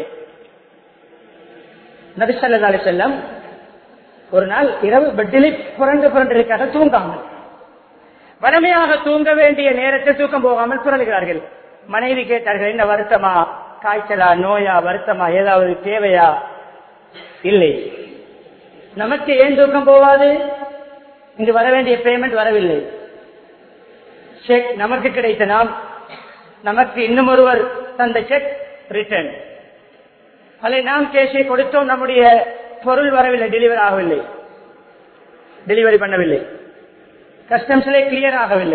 S1: நபிசல்லாலே செல்லம் ஒரு நாள் இரவு பெட்டிலே புரண்டு புரண்டு இருக்காக தூங்காமல் வலிமையாக தூங்க வேண்டிய நேரத்தில் தூக்கம் போகாமல் புரளுகிறார்கள் மனைவி கேட்டார்கள் என்ன வருத்தமா காய்ச்சலா நோயா வருத்தமா ஏதாவது தேவையா இல்லை நமக்கு ஏன் தூக்கம் போவாது இங்கு வர வேண்டிய பேமெண்ட் வரவில்லை செக் நமக்கு கிடைத்த நாம் நமக்கு இன்னும் ஒருவர் தந்த செக் ரிட்டர்ன் அதை நாம் கேஷை கொடுத்தோம் நம்முடைய பொருள் வரவில்லை டெலிவரி ஆகவில்லை டெலிவரி பண்ணவில்லை கஸ்டம்ஸ்லே கிளியர் ஆகவில்லை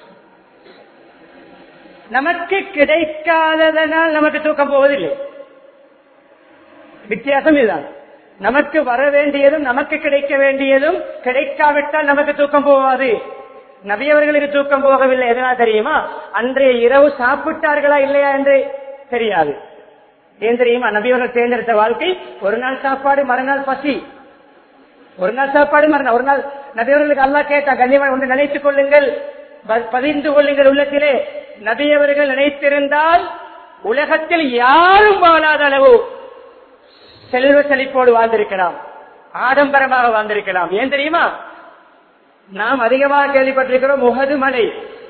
S1: நமக்கு கிடைக்காததனால் நமக்கு தூக்கம் போவதில்லை வித்தியாசம் இதுதான் நமக்கு வர வேண்டியதும் நமக்கு கிடைக்க வேண்டியதும் கிடைக்காவிட்டால் நமக்கு தூக்கம் போவாது நபியவர்களுக்கு தூக்கம் போகவில்லை எதனால் தெரியுமா அன்றைய இரவு சாப்பிட்டார்களா இல்லையா என்று தெரியாது ஏன் தெரியுமா நபியவர்கள் தேர்ந்தெடுத்த வாழ்க்கை ஒரு நாள் சாப்பாடு மறுநாள் பசி ஒரு நாள் சாப்பாடு மறுநாள் ஒரு நாள் நபியவர்களுக்கு அல்லா கேட்டா கண்ணியமான ஒன்று நினைத்துக் கொள்ளுங்கள் ப- பதிந்து கொள்ளுங்கள் உள்ளத்திலே நபியவர்கள் நினைத்திருந்தால் உலகத்தில் யாரும் வாழாத அளவு செல்வ செழிப்போடு வாழ்ந்திருக்கலாம் ஆடம்பரமாக வாழ்ந்திருக்கலாம் ஏன் தெரியுமா நாம் அதிகமாக கேள்விப்பட்டிருக்கிறோம் உகது மலை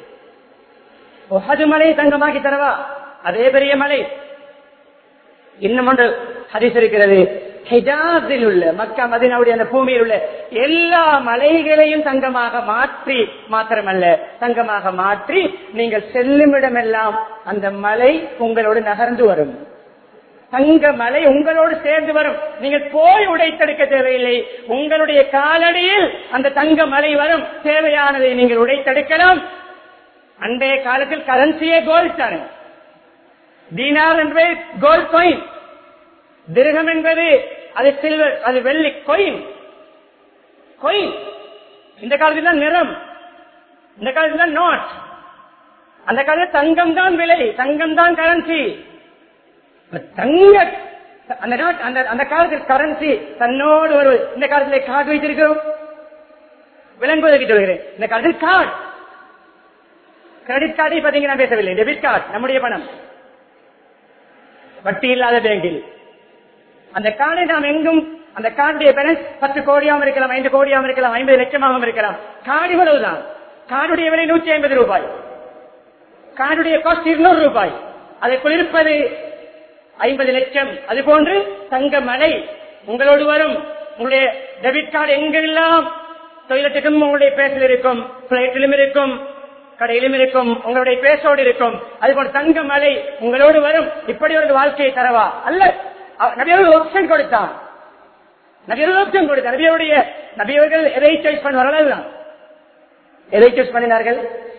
S1: உகது மலை தங்கமாக்கி தரவா அதே பெரிய மலை இன்னும் ஒன்று ஹரிஸ் இருக்கிறது ஹிஜாஸில் உள்ள மக்கா மதினாவுடைய அந்த பூமியில் உள்ள எல்லா மலைகளையும் தங்கமாக மாற்றி மாத்திரமல்ல தங்கமாக மாற்றி நீங்கள் செல்லும் இடமெல்லாம் அந்த மலை உங்களோடு நகர்ந்து வரும் தங்க மலை உங்களோடு சேர்ந்து வரும் நீங்கள் போய் உடைத்தெடுக்க தேவையில்லை உங்களுடைய காலடியில் அந்த தங்க மலை வரும் தேவையானதை நீங்கள் உடைத்தெடுக்கலாம் அன்றைய காலத்தில் கரன்சியே கோல்ட் தானே தீனார் என்பது கோல்ட் coin திருகம் என்பது அது சில்வர் அது வெள்ளி கொயின் கொயின் இந்த காலத்தில் தான் நிறம் இந்த காலத்தில் தான் நோட் அந்த காலத்தில் தங்கம் தான் விலை தங்கம் தான் கரன்சி தங்க அந்த நாட் அந்த அந்த காலத்தில் கரன்சி தன்னோடு ஒரு இந்த காலத்தில் கார்டு வைத்திருக்கிறோம் விளங்குவதற்கு சொல்கிறேன் இந்த காலத்தில் கார்டு கிரெடிட் கார்டை பத்தி நான் பேசவில்லை டெபிட் கார்டு நம்முடைய பணம் வட்டி இல்லாத பேங்கில் அந்த கார்டை நாம் எங்கும் அந்த கார்டுடைய பேலன்ஸ் பத்து கோடியாகவும் இருக்கலாம் ஐந்து கோடியாகவும் இருக்கலாம் ஐம்பது லட்சமாகவும் இருக்கலாம் கார்டு இவ்வளவுதான் கார்டுடைய விலை நூற்றி ஐம்பது ரூபாய் கார்டுடைய காஸ்ட் இருநூறு ரூபாய் அதற்குள் இருப்பது ஐம்பது லட்சம் அது போன்று தங்க மலை உங்களோடு வரும் உங்களுடைய டெபிட் கார்டு எங்கெல்லாம் டொய்லெட்டுக்கும் உங்களுடைய பேசில் இருக்கும் பிளைட்டிலும் இருக்கும் கடையிலும் இருக்கும் உங்களுடைய பேசோடு இருக்கும் அதுபோல தங்க மலை உங்களோடு வரும் இப்படி ஒரு வாழ்க்கையை தரவா அல்ல அவ- நபியவர்கள் ஆப்ஷன் கொடுத்தான் நபியவர்கள் ஆப்ஷன் கொடுத்தார் நபியவருடைய நபியவர்கள் எதை சாய்ஸ் பண்ணுவார்கள் அதுதான் எதை சூஸ் பண்ணினார்கள்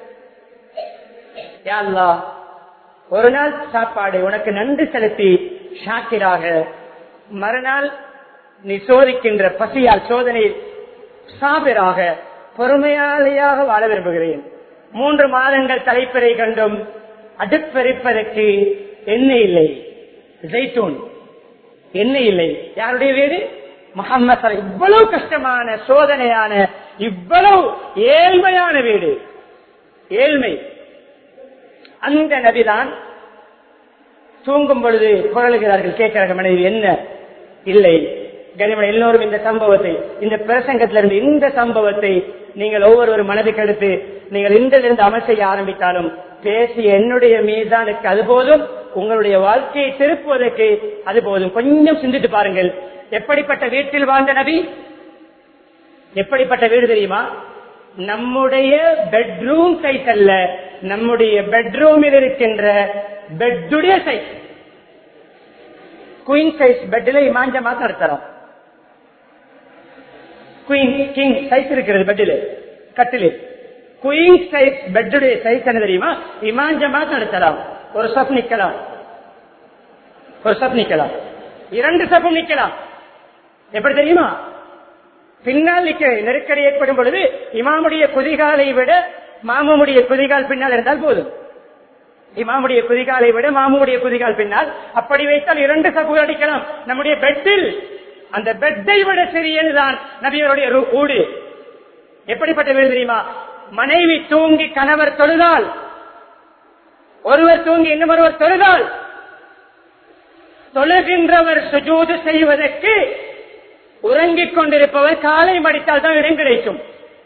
S1: யா அல்லாஹ், ஒரு நாள் சாப்பாடு உனக்கு நன்றி செலுத்தி ஷாக்கிராக மறுநாள் நீ சோதிக்கின்ற பசியால் சோதனை சாபிராக பொறுமையாளியாக வாழ விரும்புகிறேன் மூன்று மாதங்கள் தலைப்பறை கண்டும் அடுப்பெரிப்பதற்கு எண்ணெய் இல்லை ஜெய்தூன் எண்ணெய் இல்லை யாருடைய வீடு முகம்மது இவ்வளவு கஷ்டமான சோதனையான இவ்வளவு ஏழ்மையான வீடு ஏழ்மை அந்த நபிதான் தூங்கும் பொழுது புரளுகிறார்கள் கேட்கிறார்கள் மனைவி என்ன இல்லை கனிமன் எல்லோரும் இந்த சம்பவத்தை இந்த பிரசங்கத்திலிருந்து இந்த சம்பவத்தை நீங்கள் ஒவ்வொரு மனதுக்கு எடுத்து நீங்கள் இன்றிலிருந்து அமல் செய்ய ஆரம்பித்தாலும் பேசிய என்னுடைய மீதானுக்கு அது போதும் உங்களுடைய வாழ்க்கையை திருப்புவதற்கு அது போதும் கொஞ்சம் சிந்தித்து பாருங்கள் எப்படிப்பட்ட வீட்டில் வாழ்ந்த நபி எப்படிப்பட்ட வீடு தெரியுமா நம்முடைய பெட்ரூம் சைஸ் அல்ல நம்முடைய பெட்ரூமில் இருக்கின்ற பெட்டுடைய சைஸ் குயின் சைஸ் பெட்டில் இமாஞ்ச மாத்திரம் எடுத்துறோம் குயின் கிங் சைஸ் இருக்கிறது பெட்டில் கட்டில் குயின் சைஸ் பெட்டுடைய சைஸ் என்ன தெரியுமா இமாஞ்சமா நடத்தலாம் ஒரு சப் நிக்கலாம் ஒரு சப் நிக்கலாம் இரண்டு சப்பும் நிக்கலாம் எப்படி தெரியுமா பின்னால் நிக்க நெருக்கடி ஏற்படும் பொழுது இமாமுடைய குதிகாலை விட மாமுடைய குதிகால் பின்னால் இருந்தால் போதும் இமாமுடைய குதிகாலை விட மாமுடைய குதிகால் பின்னால் அப்படி வைத்தால் இரண்டு சப்புகள் அடிக்கலாம் நம்முடைய பெட்டில் அந்த பெட்டை விட சிறியதுதான் நபியருடைய ரு- ஊடு எப்படிப்பட்ட வீடு தெரியுமா மனைவி தூங்கி கணவர் தொழுதால் ஒருவர் தூங்கி இன்னும் ஒருவர் தொழுதால் தொழுகின்றவர் சுஜூது செய்வதற்கு உறங்கிக் கொண்டிருப்பவர் காலை மடித்தால் தான் இடம் கிடைக்கும்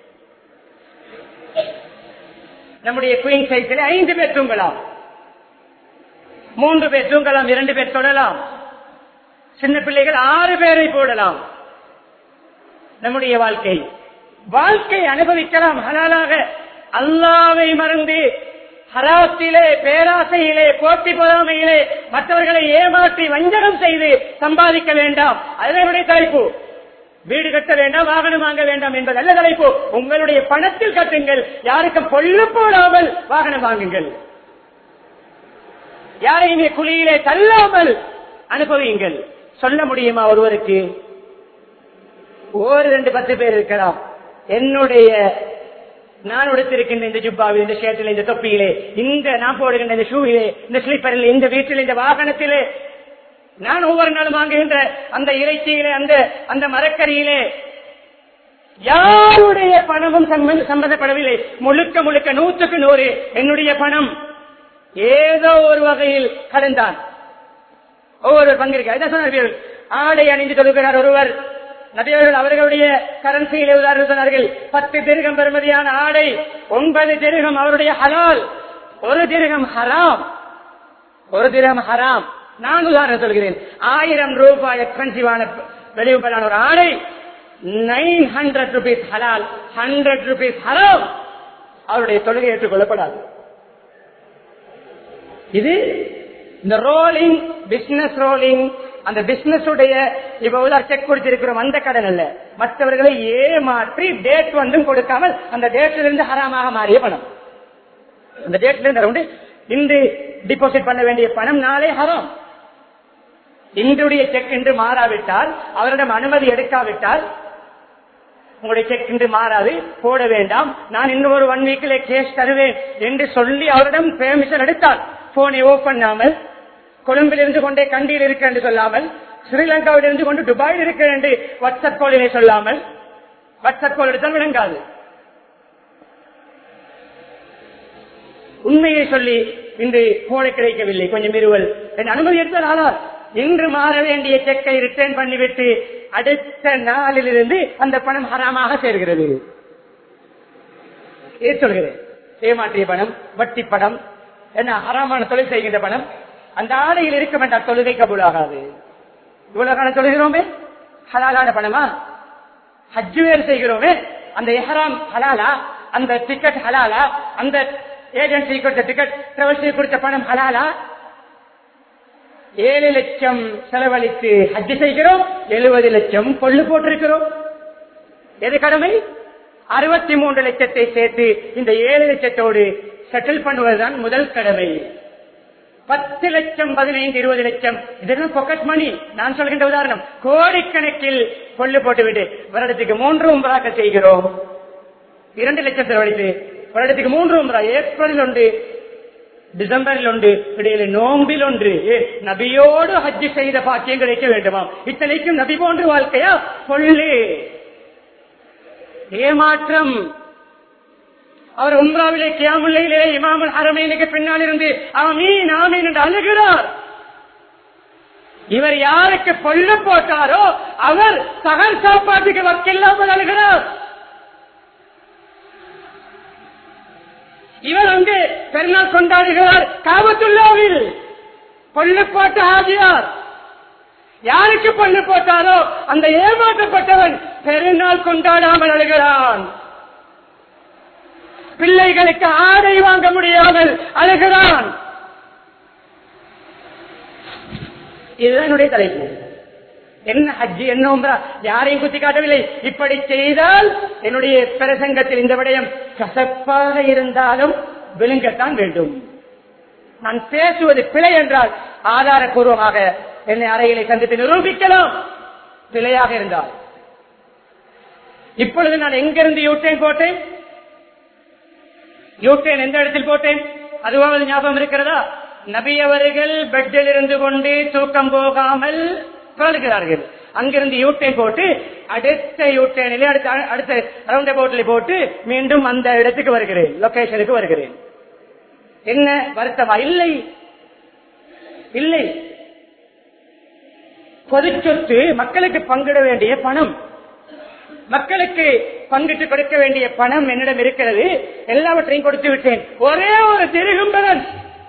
S1: நம்முடைய குயின் சைக்கிள் ஐந்து பேர் தூங்கலாம் மூன்று பேர் தூங்கலாம் இரண்டு பேர் தொடலாம் சின்ன பிள்ளைகள் ஆறு பேரை போடலாம் நம்முடைய வாழ்க்கை வாழ்க்கை அனுபவிக்கலாம் ஹலாலாக அல்லாவை மறந்து ஹராத்திலே பேராசையிலே போட்டி பொறாமையிலே மற்றவர்களை ஏமாற்றி வஞ்சகம் செய்து சம்பாதிக்க வேண்டாம் அதனுடைய தலைப்பு வீடு கட்ட வேண்டாம் வாகனம் வாங்க வேண்டாம் என்பதல்ல தலைப்பு உங்களுடைய பணத்தில் கட்டுங்கள் யாருக்கும் பொல்லு போடாமல் வாகனம் வாங்குங்கள் யாரையுமே குழியிலே தள்ளாமல் அனுபவியுங்கள் சொல்ல முடியுமா ஒருவருக்கு ஒரு ரெண்டு பத்து பேர் இருக்கலாம் என்னுடைய நான் உடுத்திருக்கின்ற இந்த ஜுப்பாவில் இந்த ஷர்ட்டில் இந்த தொப்பியிலே இந்த நான் போடுகின்ற இந்த ஷூவிலே இந்த ஸ்லீப்பரில் இந்த வீட்டில் இந்த வாகனத்திலே நான் ஒவ்வொரு நாளும் வாங்குகின்ற அந்த இறைச்சியிலே அந்த அந்த மரக்கறியிலே யாருடைய பணமும் சம்பந்த- சம்பந்தப்படவில்லை முழுக்க முழுக்க நூற்றுக்கு நூறு என்னுடைய பணம் ஏதோ ஒரு வகையில் கலந்தான் ஒவ்வொரு பங்கிருக்க இதான் சொன்னார் நபியவர்கள். ஆடை அணிந்து தொழுகிறார் ஒருவர் நபியவர்கள் அவர்களுடைய கரன்சியிலே உதாரணம் சொன்னார்கள் பத்து திருகம் பெறுமதியான ஆடை ஒன்பது திருகம் அவருடைய ஹலால் ஒரு திருகம் ஹராம் ஒரு திரம் ஹராம் நான் உதாரணம் சொல்கிறேன் ஆயிரம் ரூபாய் எக்ஸ்பென்சிவான வெளியும்பலான ஒரு ஆடை நைன் ஹண்ட்ரட் ருபீஸ் ஹலால் ஹண்ட்ரட் ருபீஸ் ஹராம் அவருடைய தொழுகை ஏற்றுக்கொள்ளப்படாது இது இந்த ரோலிங் பிசினஸ் ரோலிங் அந்த பிசினஸ் உடைய இப்ப உதாரணம் செக் கொடுத்திருக்கிறோம் அந்த கடன் அல்ல மற்றவர்களை ஏமாற்றி டேட் வந்தும் கொடுக்காமல் அந்த டேட்ல இருந்து ஹராமாக மாறிய பணம் அந்த டேட்ல இருந்து வந்து இன்று டிபாசிட் பண்ண வேண்டிய பணம் நாளே ஹராம் இன்றுடைய செக் இன்று மாறாவிட்டால் அவரிடம் அனுமதி எடுக்காவிட்டால் உங்களுடைய செக் இன்று மாறாது போட வேண்டாம் நான் இன்னும் ஒரு ஒன் வீக்கிலே கேஸ் தருவேன் என்று சொல்லி அவரிடம் பெர்மிஷன் எடுத்தால் போனை ஓப் பண்ணாமல் கொழும்பில் இருந்து கொண்டே கண்டியில் இருக்க என்று சொல்லாமல் ஸ்ரீலங்காவில் இருந்து கொண்டு துபாயில் இருக்க என்று வாட்ஸ்அப் காலிலே சொல்லாமல் வாட்ஸ்அப் கால் எடுத்தால் விளங்காது உண்மையை சொல்லி இன்று போன கிடைக்கவில்லை கொஞ்சம் இருவல் என் அனுமதி எடுத்தால் ஆனால் இன்று மாற வேண்டிய செக்கை ரிட்டர்ன் பண்ணிவிட்டு அடுத்த நாளிலிருந்து அந்த பணம் ஹராமாக சேர்கிறது ஏ சொல்கிறேன் ஏமாற்றிய பணம் வட்டி பணம் என்ன ஹராமான தொழில் செய்கின்ற பணம் அந்த ஆடையில் இருக்க வேண்டாம் தொழுகை கபூலாகாது இவ்வளவு காலம் தொழுகிறோமே ஹலாலான பணமா ஹஜ் வேறு செய்கிறோமே அந்த எஹராம் ஹலாலா அந்த டிக்கெட் ஹலாலா அந்த ஏஜென்சி கொடுத்த டிக்கெட் டிராவல்ஸி கொடுத்த பணம் ஹலாலா ஏழு லட்சம் செலவழித்து ஹஜ் செய்கிறோம் எழுபது லட்சம் கொள்ளு போட்டிருக்கிறோம் எது கடமை அறுபத்தி மூன்று லட்சத்தை சேர்த்து இந்த ஏழு லட்சத்தோடு செட்டில் பண்ணுவதுதான் முதல் கடமை பத்து லட்சம் பதினைந்து இருபது லட்சம் இதெல்லாம் பொக்கெட் மணி நான் சொல்கின்ற உதாரணம் கோடிக்கணக்கில் கொள்ளு போட்டுவிட்டு வருடத்துக்கு மூன்று உம்பராக்க செய்கிறோம் இரண்டு லட்சம் செலவழித்து வருடத்துக்கு மூன்று உம்பரா ஏப்ரலில் உண்டு டிசம்பரில் உண்டு இடையில நோம்பில் ஒன்று ஏ, நபியோடு ஹஜ்ஜி செய்த பாக்கியம் கிடைக்க வேண்டுமாம் இத்தனைக்கும் நபி போன்ற வாழ்க்கையா கொள்ளு ஏமாற்றம் அவர் உம்ராவிலே கியாமுல்லையிலே இமாமுல் ஹரமைனுக்கு பின்னால் இருந்து ஆமீன் ஆமீன் என்று அழுகிறார் இவர் யாருக்கு கொல்ல போட்டாரோ அவர் சகல் சாப்பாட்டுக்கு வக்கில்லாமல் அழுகிறார் இவர் அங்கு பெருநாள் கொண்டாடுகிறார் காபத்துள்ளாவில் கொல்லு போட்ட ஆகியார் யாருக்கு பொண்ணு போட்டாரோ அந்த ஏமாற்றப்பட்டவன் பெருநாள் கொண்டாடாமல் அழுகிறான் பிள்ளைகளுக்கு ஆடை வாங்க முடியாமல் அழுகிறான் இதுதான் என்னுடைய தலைப்பு என்ன ஹஜ்ஜி என்ன உம்ரா யாரையும் குத்தி காட்டவில்லை இப்படி செய்தால் என்னுடைய பிரசங்கத்தில் இந்த விடயம் கசப்பாக இருந்தாலும் விழுங்கத்தான் வேண்டும் நான் பேசுவது பிழை என்றால் ஆதாரபூர்வமாக என்னை அறைகளை சந்தித்து நிரூபிக்கலாம் பிழையாக இருந்தால் இப்பொழுது நான் எங்கிருந்து யூட்டேன் போட்டேன் யூட்டேன் எந்த இடத்தில் போட்டேன் அதுவாவது ஞாபகம் இருக்கிறதா நபி அவர்கள் பெட்டில் இருந்து கொண்டு தூக்கம் போகாமல் பிறழுகிறார்கள் அங்கிருந்து யூட்டேன் போட்டு அடுத்த யூட்டேனிலே அடுத்த அடுத்த ரவுண்ட் போட்டில் போட்டு மீண்டும் அந்த இடத்துக்கு வருகிறேன் லொகேஷனுக்கு வருகிறேன் என்ன வருத்தமா இல்லை இல்லை பொது சொத்து மக்களுக்கு பங்கிட வேண்டிய பணம் மக்களுக்கு பங்கிட்டு கொடுக்க வேண்டிய பணம் என்னிடம் இருக்கிறது எல்லாவற்றையும் கொடுத்து விட்டேன் ஒரே ஒரு திருகும்பரன்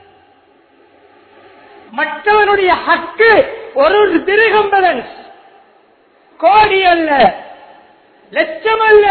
S1: மற்றவனுடைய ஹக்கு ஒரு திருகம்பரன் கோடி அல்ல லட்சம் அல்ல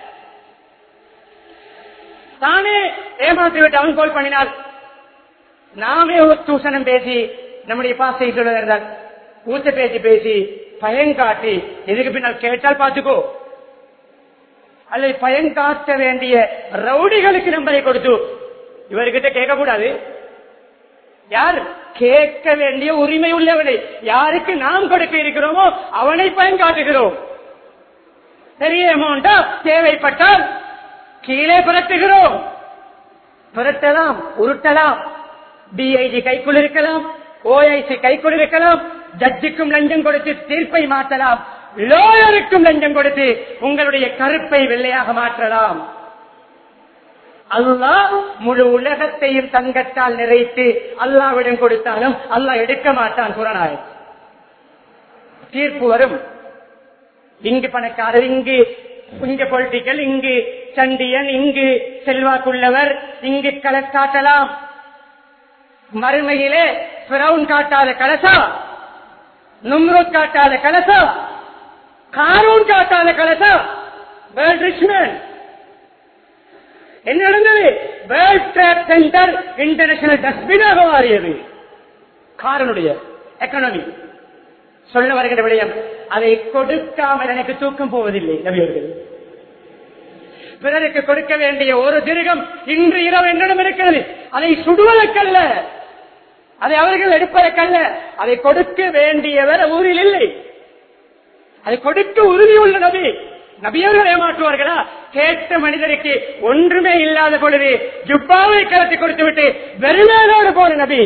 S1: தானே ஏமாற்றி விட்டு அவன் கோல் பண்ணினார் நாமே ஒரு தூசணம் பேசி நம்முடைய பாசை சொல்வதால் ஊத்த பேசி பேசி பயங்காட்டி இதுக்கு பின்னால் கேட்டால் பார்த்துக்கோ அல்லது பயங்காட்ட வேண்டிய ரவுடிகளுக்கு நம்பரை கொடுத்து இவர்கிட்ட கேட்க கூடாது யார் கேட்க வேண்டிய உரிமை உள்ளவனை யாருக்கு நாம் கொடுக்க இருக்கிறோமோ அவனை பயன்காட்டுகிறோம் பெரிய அமௌண்டா தேவைப்பட்டால் கீழே புரட்டுகிறோம் புரட்டலாம் உருட்டலாம் டிஐஜி கைக்குள் இருக்கலாம் ஓஐசி கைக்குள் இருக்கலாம் ஜட்ஜுக்கும் லஞ்சம் கொடுத்து தீர்ப்பை மாற்றலாம் லோயருக்கும் லஞ்சம் கொடுத்து உங்களுடைய கருப்பை வெள்ளையாக மாற்றலாம் அல்லாஹ் முழு உலகத்தையும் தங்கத்தால் நிறைத்து அல்லாவிடம் கொடுத்தாலும் அல்லாஹ் எடுக்க மாட்டான் புறநாய் தீர்ப்பு வரும் இங்கு பணக்காரர் இங்கு இங்கு பொலிட்டிக்கல் இங்கு சண்டியன் இங்கு செல்வாக்குள்ளவர் இங்கு கலர் காட்டலாம் மறுமையிலே பிரவுன் காட்டாத கலசா நும்ருத் காட்டாத கலசா காரூன் காட்டாத கலசா வேர்ல்ட் ரிச்மேன் என்ன நடந்தது வேர்ல்ட் ட்ரேட் சென்டர் இன்டர்நேஷனல் டஸ்ட்பினாக மாறியது காரனுடைய எக்கனாமி சொல்ல வருகிற விடயம் அதை கொடுக்காமல் எனக்கு தூக்கம் போவதில்லை நபியர்கள் பிறருக்கு கொடுக்க வேண்டிய ஒரு திருகம் இன்று இரவு என்னிடம் இருக்கிறது அதை சுடுவதற்கல்ல அதை அவர்கள் எடுப்பதற்கல்ல அதை கொடுக்க வேண்டியவர் ஊரில் இல்லை அதை கொடுக்க உறுதி உள்ள நபி நபியர்கள் ஏமாற்றுவார்களா கேட்ட மனிதருக்கு ஒன்றுமே இல்லாத பொழுது ஜுப்பாவை கலத்தி கொடுத்து விட்டு வெறுமேலோடு போன நபி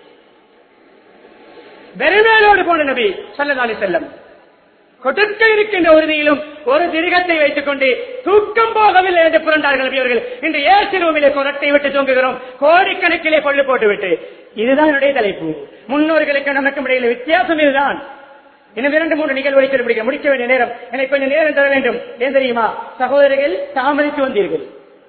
S1: வெறுமேலோடு போன நபி சொல்லதாலி செல்லம் கொடுக்க இருக்கின்ற உறுதியிலும் ஒரு திருகத்தை வைத்துக் கொண்டு தூக்கம் போகவில்லை என்று புரண்டார்கள் நபியவர்கள் இன்று ஏசி ரூமிலே குரட்டை விட்டு தூங்குகிறோம் கோடிக்கணக்கிலே கொள்ளு போட்டு விட்டு இதுதான் என்னுடைய தலைப்பு முன்னோர்களுக்கு நமக்கும் இடையில வித்தியாசம் இதுதான் இன்னும் இரண்டு மூன்று நிகழ்வுகளை சொல்லி முடிக்க முடிக்க வேண்டிய நேரம் எனக்கு கொஞ்சம் நேரம் தர வேண்டும் ஏன் தெரியுமா சகோதரர்கள் தாமதித்து வந்தீர்கள்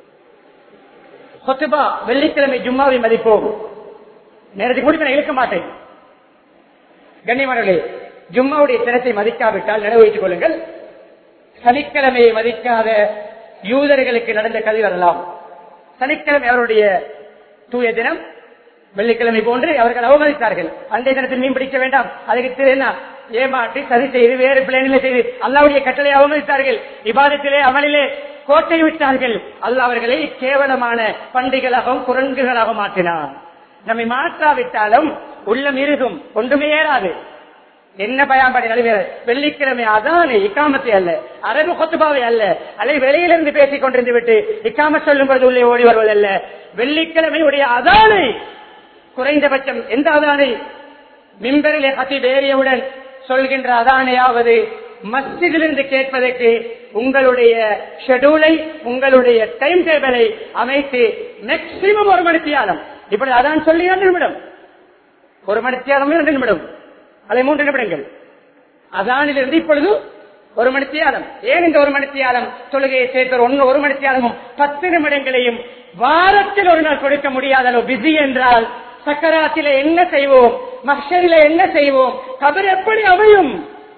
S1: கொத்துபா வெள்ளிக்கிழமை ஜும்மாவை மதிப்போம் நேரத்துக்கு முடிக்க நான் இழுக்க மாட்டேன் கண்ணியமானவர்களே ஜும்மாவுடைய தினத்தை மதிக்காவிட்டால் நினைவு வைத்துக் கொள்ளுங்கள் சனிக்கிழமையை மதிக்காத யூதர்களுக்கு நடந்த கதை வரலாம் சனிக்கிழமை அவருடைய தூய தினம் வெள்ளிக்கிழமை போன்று அவர்கள் அவமதித்தார்கள் அந்த தினத்தில் மீன் பிடிக்க வேண்டாம் அதுக்கு என்ன ஏமாற்றி சரி செய்து வேறு பிளேனில் செய்து அல்லாவுடைய கட்டளை அவமதித்தார்கள் விவாதத்திலே அமலிலே கோட்டை விட்டார்கள் அல்ல அவர்களை கேவலமான பண்டிகளாகவும் குரங்குகளாக மாற்றினார் நம்மை மாற்றாவிட்டாலும் உள்ளம் இருக்கும் ஒன்றுமே ஏறாது என்ன பயன்பாடு நடுவேறு வெள்ளிக்கிழமை அதான் இக்காமத்தை அல்ல அரபு கொத்துபாவை அல்ல அல்லது வெளியிலிருந்து பேசிக் கொண்டிருந்து விட்டு இக்காம சொல்லும் பொழுது உள்ளே ஓடி வருவதல்ல வெள்ளிக்கிழமையுடைய அதானை குறைந்தபட்சம் எந்த அதானை மின்பரிலே கத்தி வேறியவுடன் சொல்கின்ற அதானையாவது மஸ்ஜிதிலிருந்து கேட்பதற்கு உங்களுடைய ஷெடியூலை உங்களுடைய டைம் டேபிளை அமைத்து மேக்சிமம் ஒரு மணி தியானம் இப்படி அதான் சொல்லி இரண்டு நிமிடம் ஒரு மணி தியானம் இரண்டு நிமிடம் அதை மூன்று நிமிடங்கள் அதானிலிருந்து இப்பொழுது ஒரு மணி தியானம் ஏன் இந்த ஒரு மணி தியானம் தொழுகையை சேர்த்த ஒன்று ஒரு மணி தியானமும் பத்து நிமிடங்களையும் வாரத்தில் ஒரு நாள் கொடுக்க முடியாத அளவு பிஸி என்றால் சக்கராத்தில என்ன செய்வோம் மஷரில என்ன செய்வோம் கபர் எப்படி அமையும்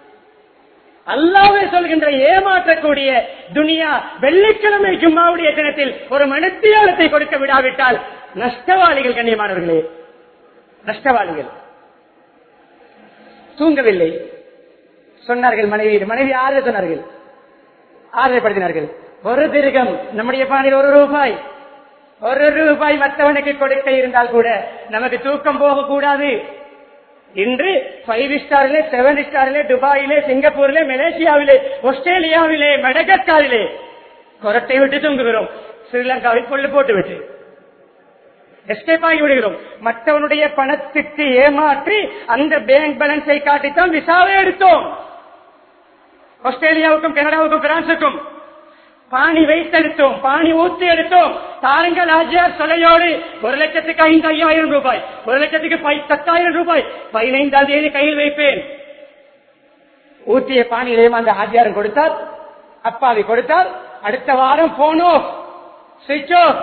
S1: அல்லாவே சொல்கின்ற ஏமாற்றக்கூடிய துனியா வெள்ளிக்கிழமை ஜும்மாவுடைய தினத்தில் ஒரு மணித்தியாலத்தை கொடுக்க விடாவிட்டால் நஷ்டவாளிகள் கண்ணியமானவர்களே நஷ்டவாளிகள் தூங்கவில்லை சொன்னார்கள் மனைவி மனைவி ஆறு சொன்னார்கள் ஆறுதல்படுத்தினார்கள் ஒரு திருகம் நம்முடைய பாணியில் ஒரு ரூபாய் ஒரு ரூபாய் மற்றவனுக்கு கொடுக்க இருந்தால் கூட நமக்கு தூக்கம் போகக்கூடாது இன்று ஃபைவ் ஸ்டாரிலே செவன் ஸ்டாரிலே துபாயிலே சிங்கப்பூரிலே மலேசியாவிலே ஆஸ்திரேலியாவிலே மெடகஸ்காரிலே கொரட்டை விட்டு தூங்குகிறோம் ஸ்ரீலங்காவில் கொள்ளு போட்டு விட்டு எஸ்கேப் ஆகி விடுகிறோம் மற்றவனுடைய பணத்துக்கு ஏமாற்றி அந்த பேங்க் பேலன்ஸை காட்டித்தான் விசாவை எடுத்தோம் ஆஸ்திரேலியாவுக்கும் கனடாவுக்கும் பிரான்சுக்கும் பாணி வைத்தெடுத்தோம் பாணி ஊத்தி எடுத்தோம் தாருங்கள் ஆஜியார் சொலையோடு ஒரு லட்சத்துக்கு ஐந்து ஐயாயிரம் ரூபாய் ஒரு லட்சத்துக்கு பை- பத்தாயிரம் ரூபாய் பதினைந்தாம் தேதி கையில் வைப்பேன் ஊத்திய பாணியிலேயும் அந்த ஆஜியாரும் கொடுத்தார் அப்பாவி கொடுத்தார் அடுத்த வாரம் போனோ சுவிட்ச் ஆஃப்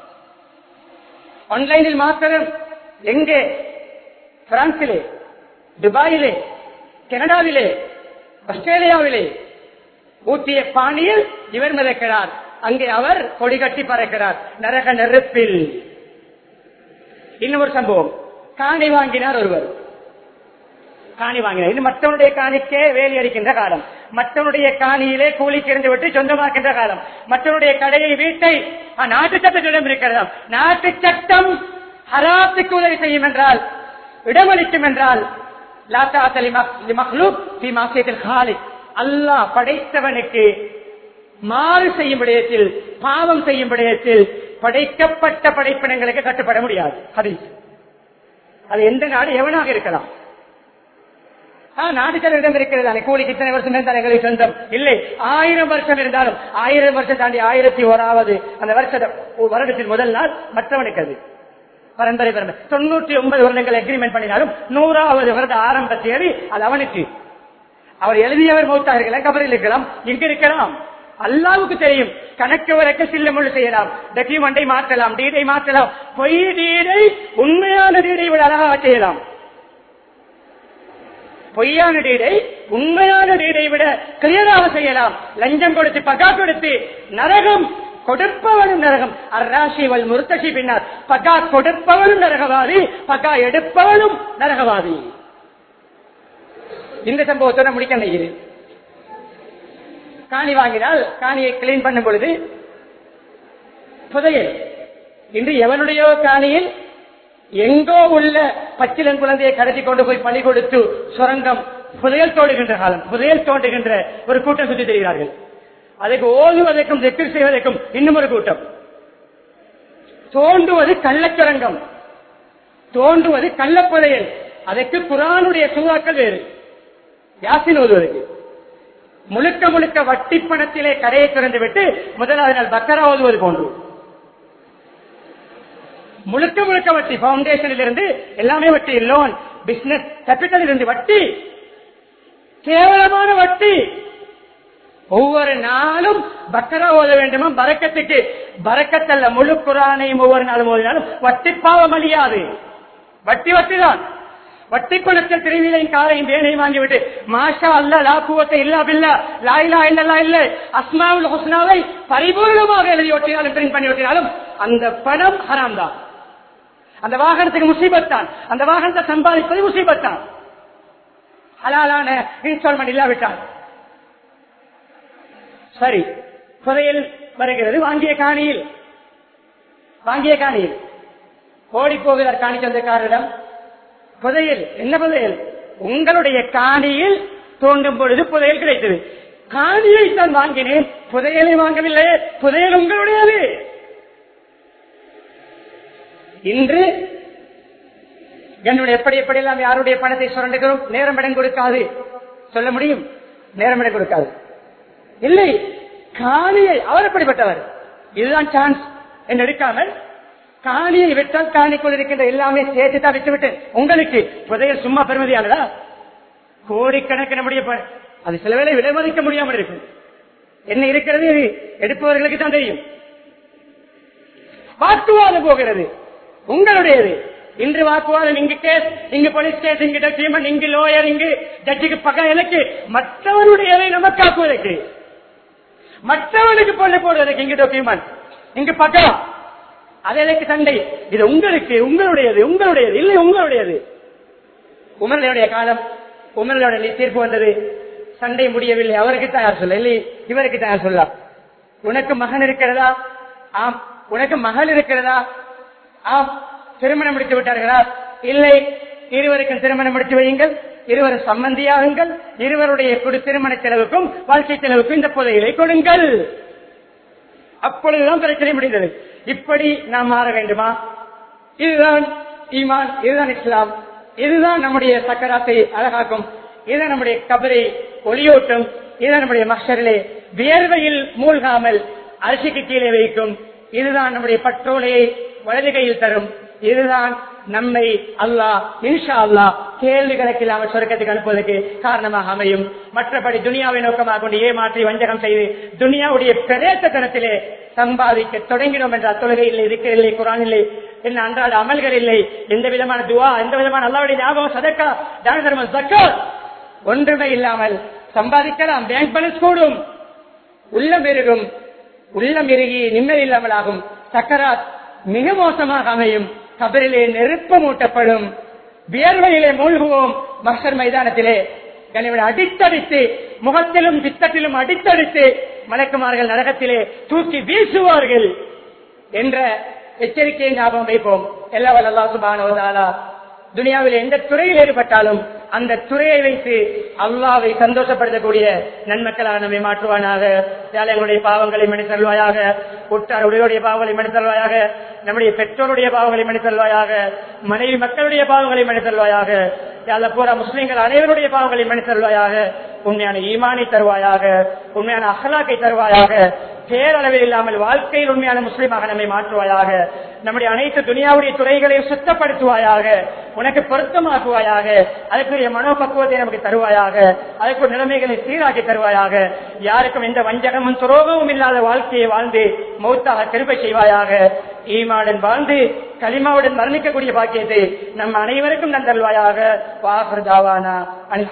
S1: ஆன்லைனில் மாத்திரம் எங்கே பிரான்சிலே துபாயிலே கனடாவிலே ஆஸ்திரேலியாவிலே ஊட்டிய பாணியில் இவர் மிதக்கிறார் அங்கே அவர் கொடி கட்டி பறக்கிறார் நரக நெருப்பில் இன்னொரு சம்பவம் காணி வாங்கினார் ஒருவர் காணி வாங்கினார் இது மற்றவனுடைய காணிக்கே வேலி அடிக்கின்ற காலம் மற்றவனுடைய காணியிலே கூலி கிடந்து விட்டு சொந்தமாக்கின்ற காலம் மற்றவனுடைய கடையை வீட்டை ஆ, நாட்டு சட்டத்திடம் இருக்கிறதாம் நாட்டு சட்டம் ஹராத்துக்கு உதவி செய்யும் என்றால் இடமளிக்கும் என்றால் லாத்தாத்தலி மஹ்லூக் ஃபீ மாசியத்தில் காலிக் அல்லாஹ் படைத்தவனுக்கு மாறு செய்யும் விடயத்தில் பாவம் செய்யும் விடயத்தில் படைக்கப்பட்ட படைப்பினங்களுக்கு கட்டுப்பட முடியாது ஹதீஸ் அது எந்த நாடு எவனாக இருக்கலாம் ஆ, நாடுகளிடம் இருக்கிறது தானே கூலிக்கு இத்தனை வருஷம் இருந்தால் எங்களுக்கு சொந்தம் இல்லை ஆயிரம் வருஷம் இருந்தாலும் ஆயிரம் வருஷம் தாண்டி ஆயிரத்தி ஓராவது அந்த வருஷ வருடத்தின் முதல் நாள் மற்றவனுக்கு அது பரம்பரை பரம்பரை தொண்ணூற்றி ஒன்பது வருடங்கள் அக்ரிமெண்ட் பண்ணினாலும் நூறாவது வருட ஆரம்ப தேதி அது அவனுக்கு அவர் எழுதியவர் மௌத்தாக இருக்கலாம் கபரில் இருக்கலாம் எங்க இருக்கலாம் அல்லாவுக்கு தெரியும் கணக்கு வரைக்கும் சில்ல முள்ளு செய்யலாம் டாக்குமெண்டை மாற்றலாம் டீடை மாற்றலாம் பொய் டீடை உண்மையான டீடை விட அழகாக செய்யலாம் பொய்யான டீடை உண்மையான டீடை விட கிளியராக செய்யலாம் லஞ்சம் கொடுத்து பகா கொடுத்து நரகம் கொடுப்பவனும் நரகம் அராசி வல் முருத்தசி பின்னர் பகா கொடுப்பவனும் நரகவாதி பகா எடுப்பவனும் நரகவாதி இந்த சம்பவத்தோட முடிக்க நினைக்கிறேன் காணி வாங்கினால் காணியை கிளீன் பண்ணும் பொழுது புதையல் இன்று எவனுடைய காணியில் எங்கோ உள்ள பச்சிலன் குழந்தையை கடத்தி கொண்டு போய் பணி கொடுத்து சுரங்கம் புதையல் தோண்டுகின்ற காலம் புதையல் தோண்டுகின்ற ஒரு கூட்டம் சுற்றி தெரிகிறார்கள் அதுக்கு ஓதுவதற்கும் திக்கிர் செய்வதற்கும் இன்னும் ஒரு கூட்டம் தோண்டுவது கள்ளச்சுரங்கம் தோண்டுவது கள்ளப்புதையல் அதற்கு குரானுடைய சூறாக்கள் வேறு யாசின் ஓதுவதற்கு முழுக்க முழுக்க வட்டி பணத்திலே கடையை திறந்து விட்டு முதலாவது நாள் பக்கரா ஓதுவது போன்று முழுக்க முழுக்க வட்டி பவுண்டேஷனில் இருந்து எல்லாமே வட்டி லோன் பிசினஸ் கேபிட்டல் இருந்து வட்டி கேவலமான வட்டி ஒவ்வொரு நாளும் பக்கரா ஓத வேண்டுமா பறக்கத்துக்கு பறக்கத்தல்ல முழு குரானையும் ஒவ்வொரு நாளும் ஓதினாலும் வட்டி பாவம் அழியாது வட்டி வட்டி தான் வட்டி பணத்தில் திருவிழையும் காலையும் வேனையும் வாங்கிவிட்டு மாஷா அல்ல லா குவத்தை இல்லா பில்லா லாயிலா இல்லல்லா இல்ல அஸ்மாவுல் ஹுஸ்னாவை பரிபூர்ணமாக எழுதி ஒட்டினாலும் பிரிண்ட் பண்ணி ஒட்டினாலும் அந்த பணம் ஹராம் தான் அந்த வாகனத்துக்கு முசீபத் தான் அந்த வாகனத்தை சம்பாதிப்பது முசீபத் தான் ஹலாலான இன்ஸ்டால்மெண்ட் இல்லாவிட்டால் சரி புதையல் வருகிறது வாங்கிய காணியில் வாங்கிய காணியில் ஓடி போகிறார் காணி சொந்தக்காரரிடம் புதையல் என்ன புதையல் உங்களுடைய காணியில் தோண்டும் பொழுது புதையல் கிடைத்தது காணியை தான் வாங்கினேன் புதையலை வாங்கவில்லை புதையல் உங்களுடையது இன்று என்னுடைய எப்படி எப்படி எல்லாம் யாருடைய பணத்தை சுரண்டுகிறோம் நேரம் இடம் கொடுக்காது சொல்ல முடியும் நேரம் இடம் கொடுக்காது இல்லை காணியை அவர் எப்படிப்பட்டவர் இதுதான் சான்ஸ் என்று எடுக்காமல் காணியை விட்டால் காணிக்குள் இருக்கின்ற எல்லாமே சேர்த்து தான் விட்டு விட்டு உங்களுக்கு புதையல் சும்மா பெருமதியானதா கோடிக்கணக்கின முடிய ப- அது சில வேளை விலை மதிக்க முடியாமல் இருக்கும் என்ன இருக்கிறது இது எடுப்பவர்களுக்கு தான் தெரியும் வாக்குவாதம் போகிறது உங்களுடையது இன்று வாக்குவாதம் இங்கு கேஸ் இங்கு போலீஸ் கேஸ் இங்கு டாக்குமெண்ட் இங்கு லோயர் இங்கு ஜட்ஜுக்கு பக்கம் எனக்கு மற்றவனுடையதை நமக்காக்குவதற்கு மற்றவனுக்கு பொண்ணு போடுவதற்கு இங்கு டாக்குமெண்ட் இங்கு பக்கம் அது எனக்கு சண்டை இது உங்களுக்கு உங்களுடையது உங்களுடையது இல்லை உங்களுடையது உமர்களுடைய காலம் உமர்களுடைய தீர்ப்பு வந்தது சண்டை முடியவில்லை அவருக்கு தயார் சொல்ல இல்லை இவருக்கு தயார் சொல்லலாம் உனக்கு மகன் இருக்கிறதா ஆம் உனக்கு மகள் இருக்கிறதா ஆம் திருமணம் முடித்து விட்டார்களா இல்லை இருவருக்கும் திருமணம் முடித்து வையுங்கள் இருவரும் சம்பந்தியாகுங்கள் இருவருடைய குடு திருமண செலவுக்கும் வாழ்க்கை செலவுக்கும் இந்த புதையலை கொடுங்கள் அப்பொழுதுதான் பிரச்சனை முடிந்தது இப்படி நாம் மாற வேண்டுமா இதுதான் ஈமான் இதுதான் இஸ்லாம் இதுதான் நம்முடைய சக்கராத்தை அழகாக்கும் இதுதான் நம்முடைய கபரை ஒளியூட்டும் இதுதான் நம்முடைய மஷரிலே வியர்வையில் மூழ்காமல் அரிசிக்கு கீழே வைக்கும் இதுதான் நம்முடைய பற்றோலையை வலது கையில் தரும் இதுதான் நம்மை அல்லாஹ் இன்ஷா அல்லாஹ் கேள்வி கணக்கில்லாமல் சொர்க்கத்துக்கு அனுப்புவதற்கு காரணமாக அமையும் மற்றபடி துனியாவை நோக்கமாக கொண்டு ஏமாற்றி வஞ்சகம் செய்து துனியாவுடைய பிரதேசத்தனத்திலே சம்பாதிக்க தொடங்கினோம் என்ற தொழுகை இல்லை இருக்கிற இல்லை குரான் இல்லை என்ன அன்றாட அமல்கள் இல்லை எந்த விதமான துவா எந்த விதமான அல்லாவுடைய ஞாபகம் சதக்கா தான தர்மம் சக்கர் ஒன்றுமே இல்லாமல் சம்பாதிக்கலாம் பேங்க் பேலன்ஸ் கூடும் உள்ளம் பெருகும் உள்ளம் இறுகி நிம்மதி இல்லாமல் ஆகும் சக்கராத் மிக மோசமாக அமையும் கபரிலே நெருப்பு மூட்டப்படும் வியர்வையிலே மூழ்குவோம் மகர் மைதானத்திலே கனிவனை அடித்தடித்து முகத்திலும் சித்தத்திலும் அடித்தடித்து மலக்குமார்கள் நரகத்திலே தூக்கி வீசுவார்கள் என்ற எச்சரிக்கையை ஞாபகம் வைப்போம் எல்லா வல்லா சுபானவதாலா துனியாவில் எந்த துறையில் ஈடுபட்டாலும் அந்த துறையை வைத்து அல்லாவை சந்தோஷப்படுத்தக்கூடிய நன்மக்களாக நம்மை மாற்றுவானாக ஏழைகளுடைய பாவங்களை மன்னித்தருவாயாக உற்றார் உடையுடைய பாவங்களை மன்னித்தருவாயாக நம்முடைய பெற்றோருடைய பாவங்களை மன்னித்தருவாயாக மனைவி மக்களுடைய பாவங்களை மன்னித்தருவாயாக யாழ பூரா முஸ்லிம்கள் அனைவருடைய பாவங்களை மன்னித்தருவாயாக உண்மையான ஈமானை தருவாயாக உண்மையான அகலாக்கை தருவாயாக பேரளவில் இல்லாமல் வாழ்க்கையில் உண்மையான முஸ்லீமாக நம்மை மாற்றுவாயாக நம்முடைய அனைத்து துனியாவுடைய துறைகளையும் சுத்தப்படுத்துவாயாக உனக்கு பொருத்தமாக்குவாயாக அதற்குரிய மனோபக்குவத்தை நமக்கு தருவாயாக அதற்கு நிலைமைகளை சீராக்கி தருவாயாக யாருக்கும் எந்த வஞ்சகமும் துரோகமும் இல்லாத வாழ்க்கையை வாழ்ந்து மௌத்தாக திருப்பை செய்வாயாக ஈமாவுடன் வாழ்ந்து களிமாவுடன் மரணிக்கக்கூடிய பாக்கியத்தை நம் அனைவருக்கும் நந்தல்வாயாக வாகர் தாவானா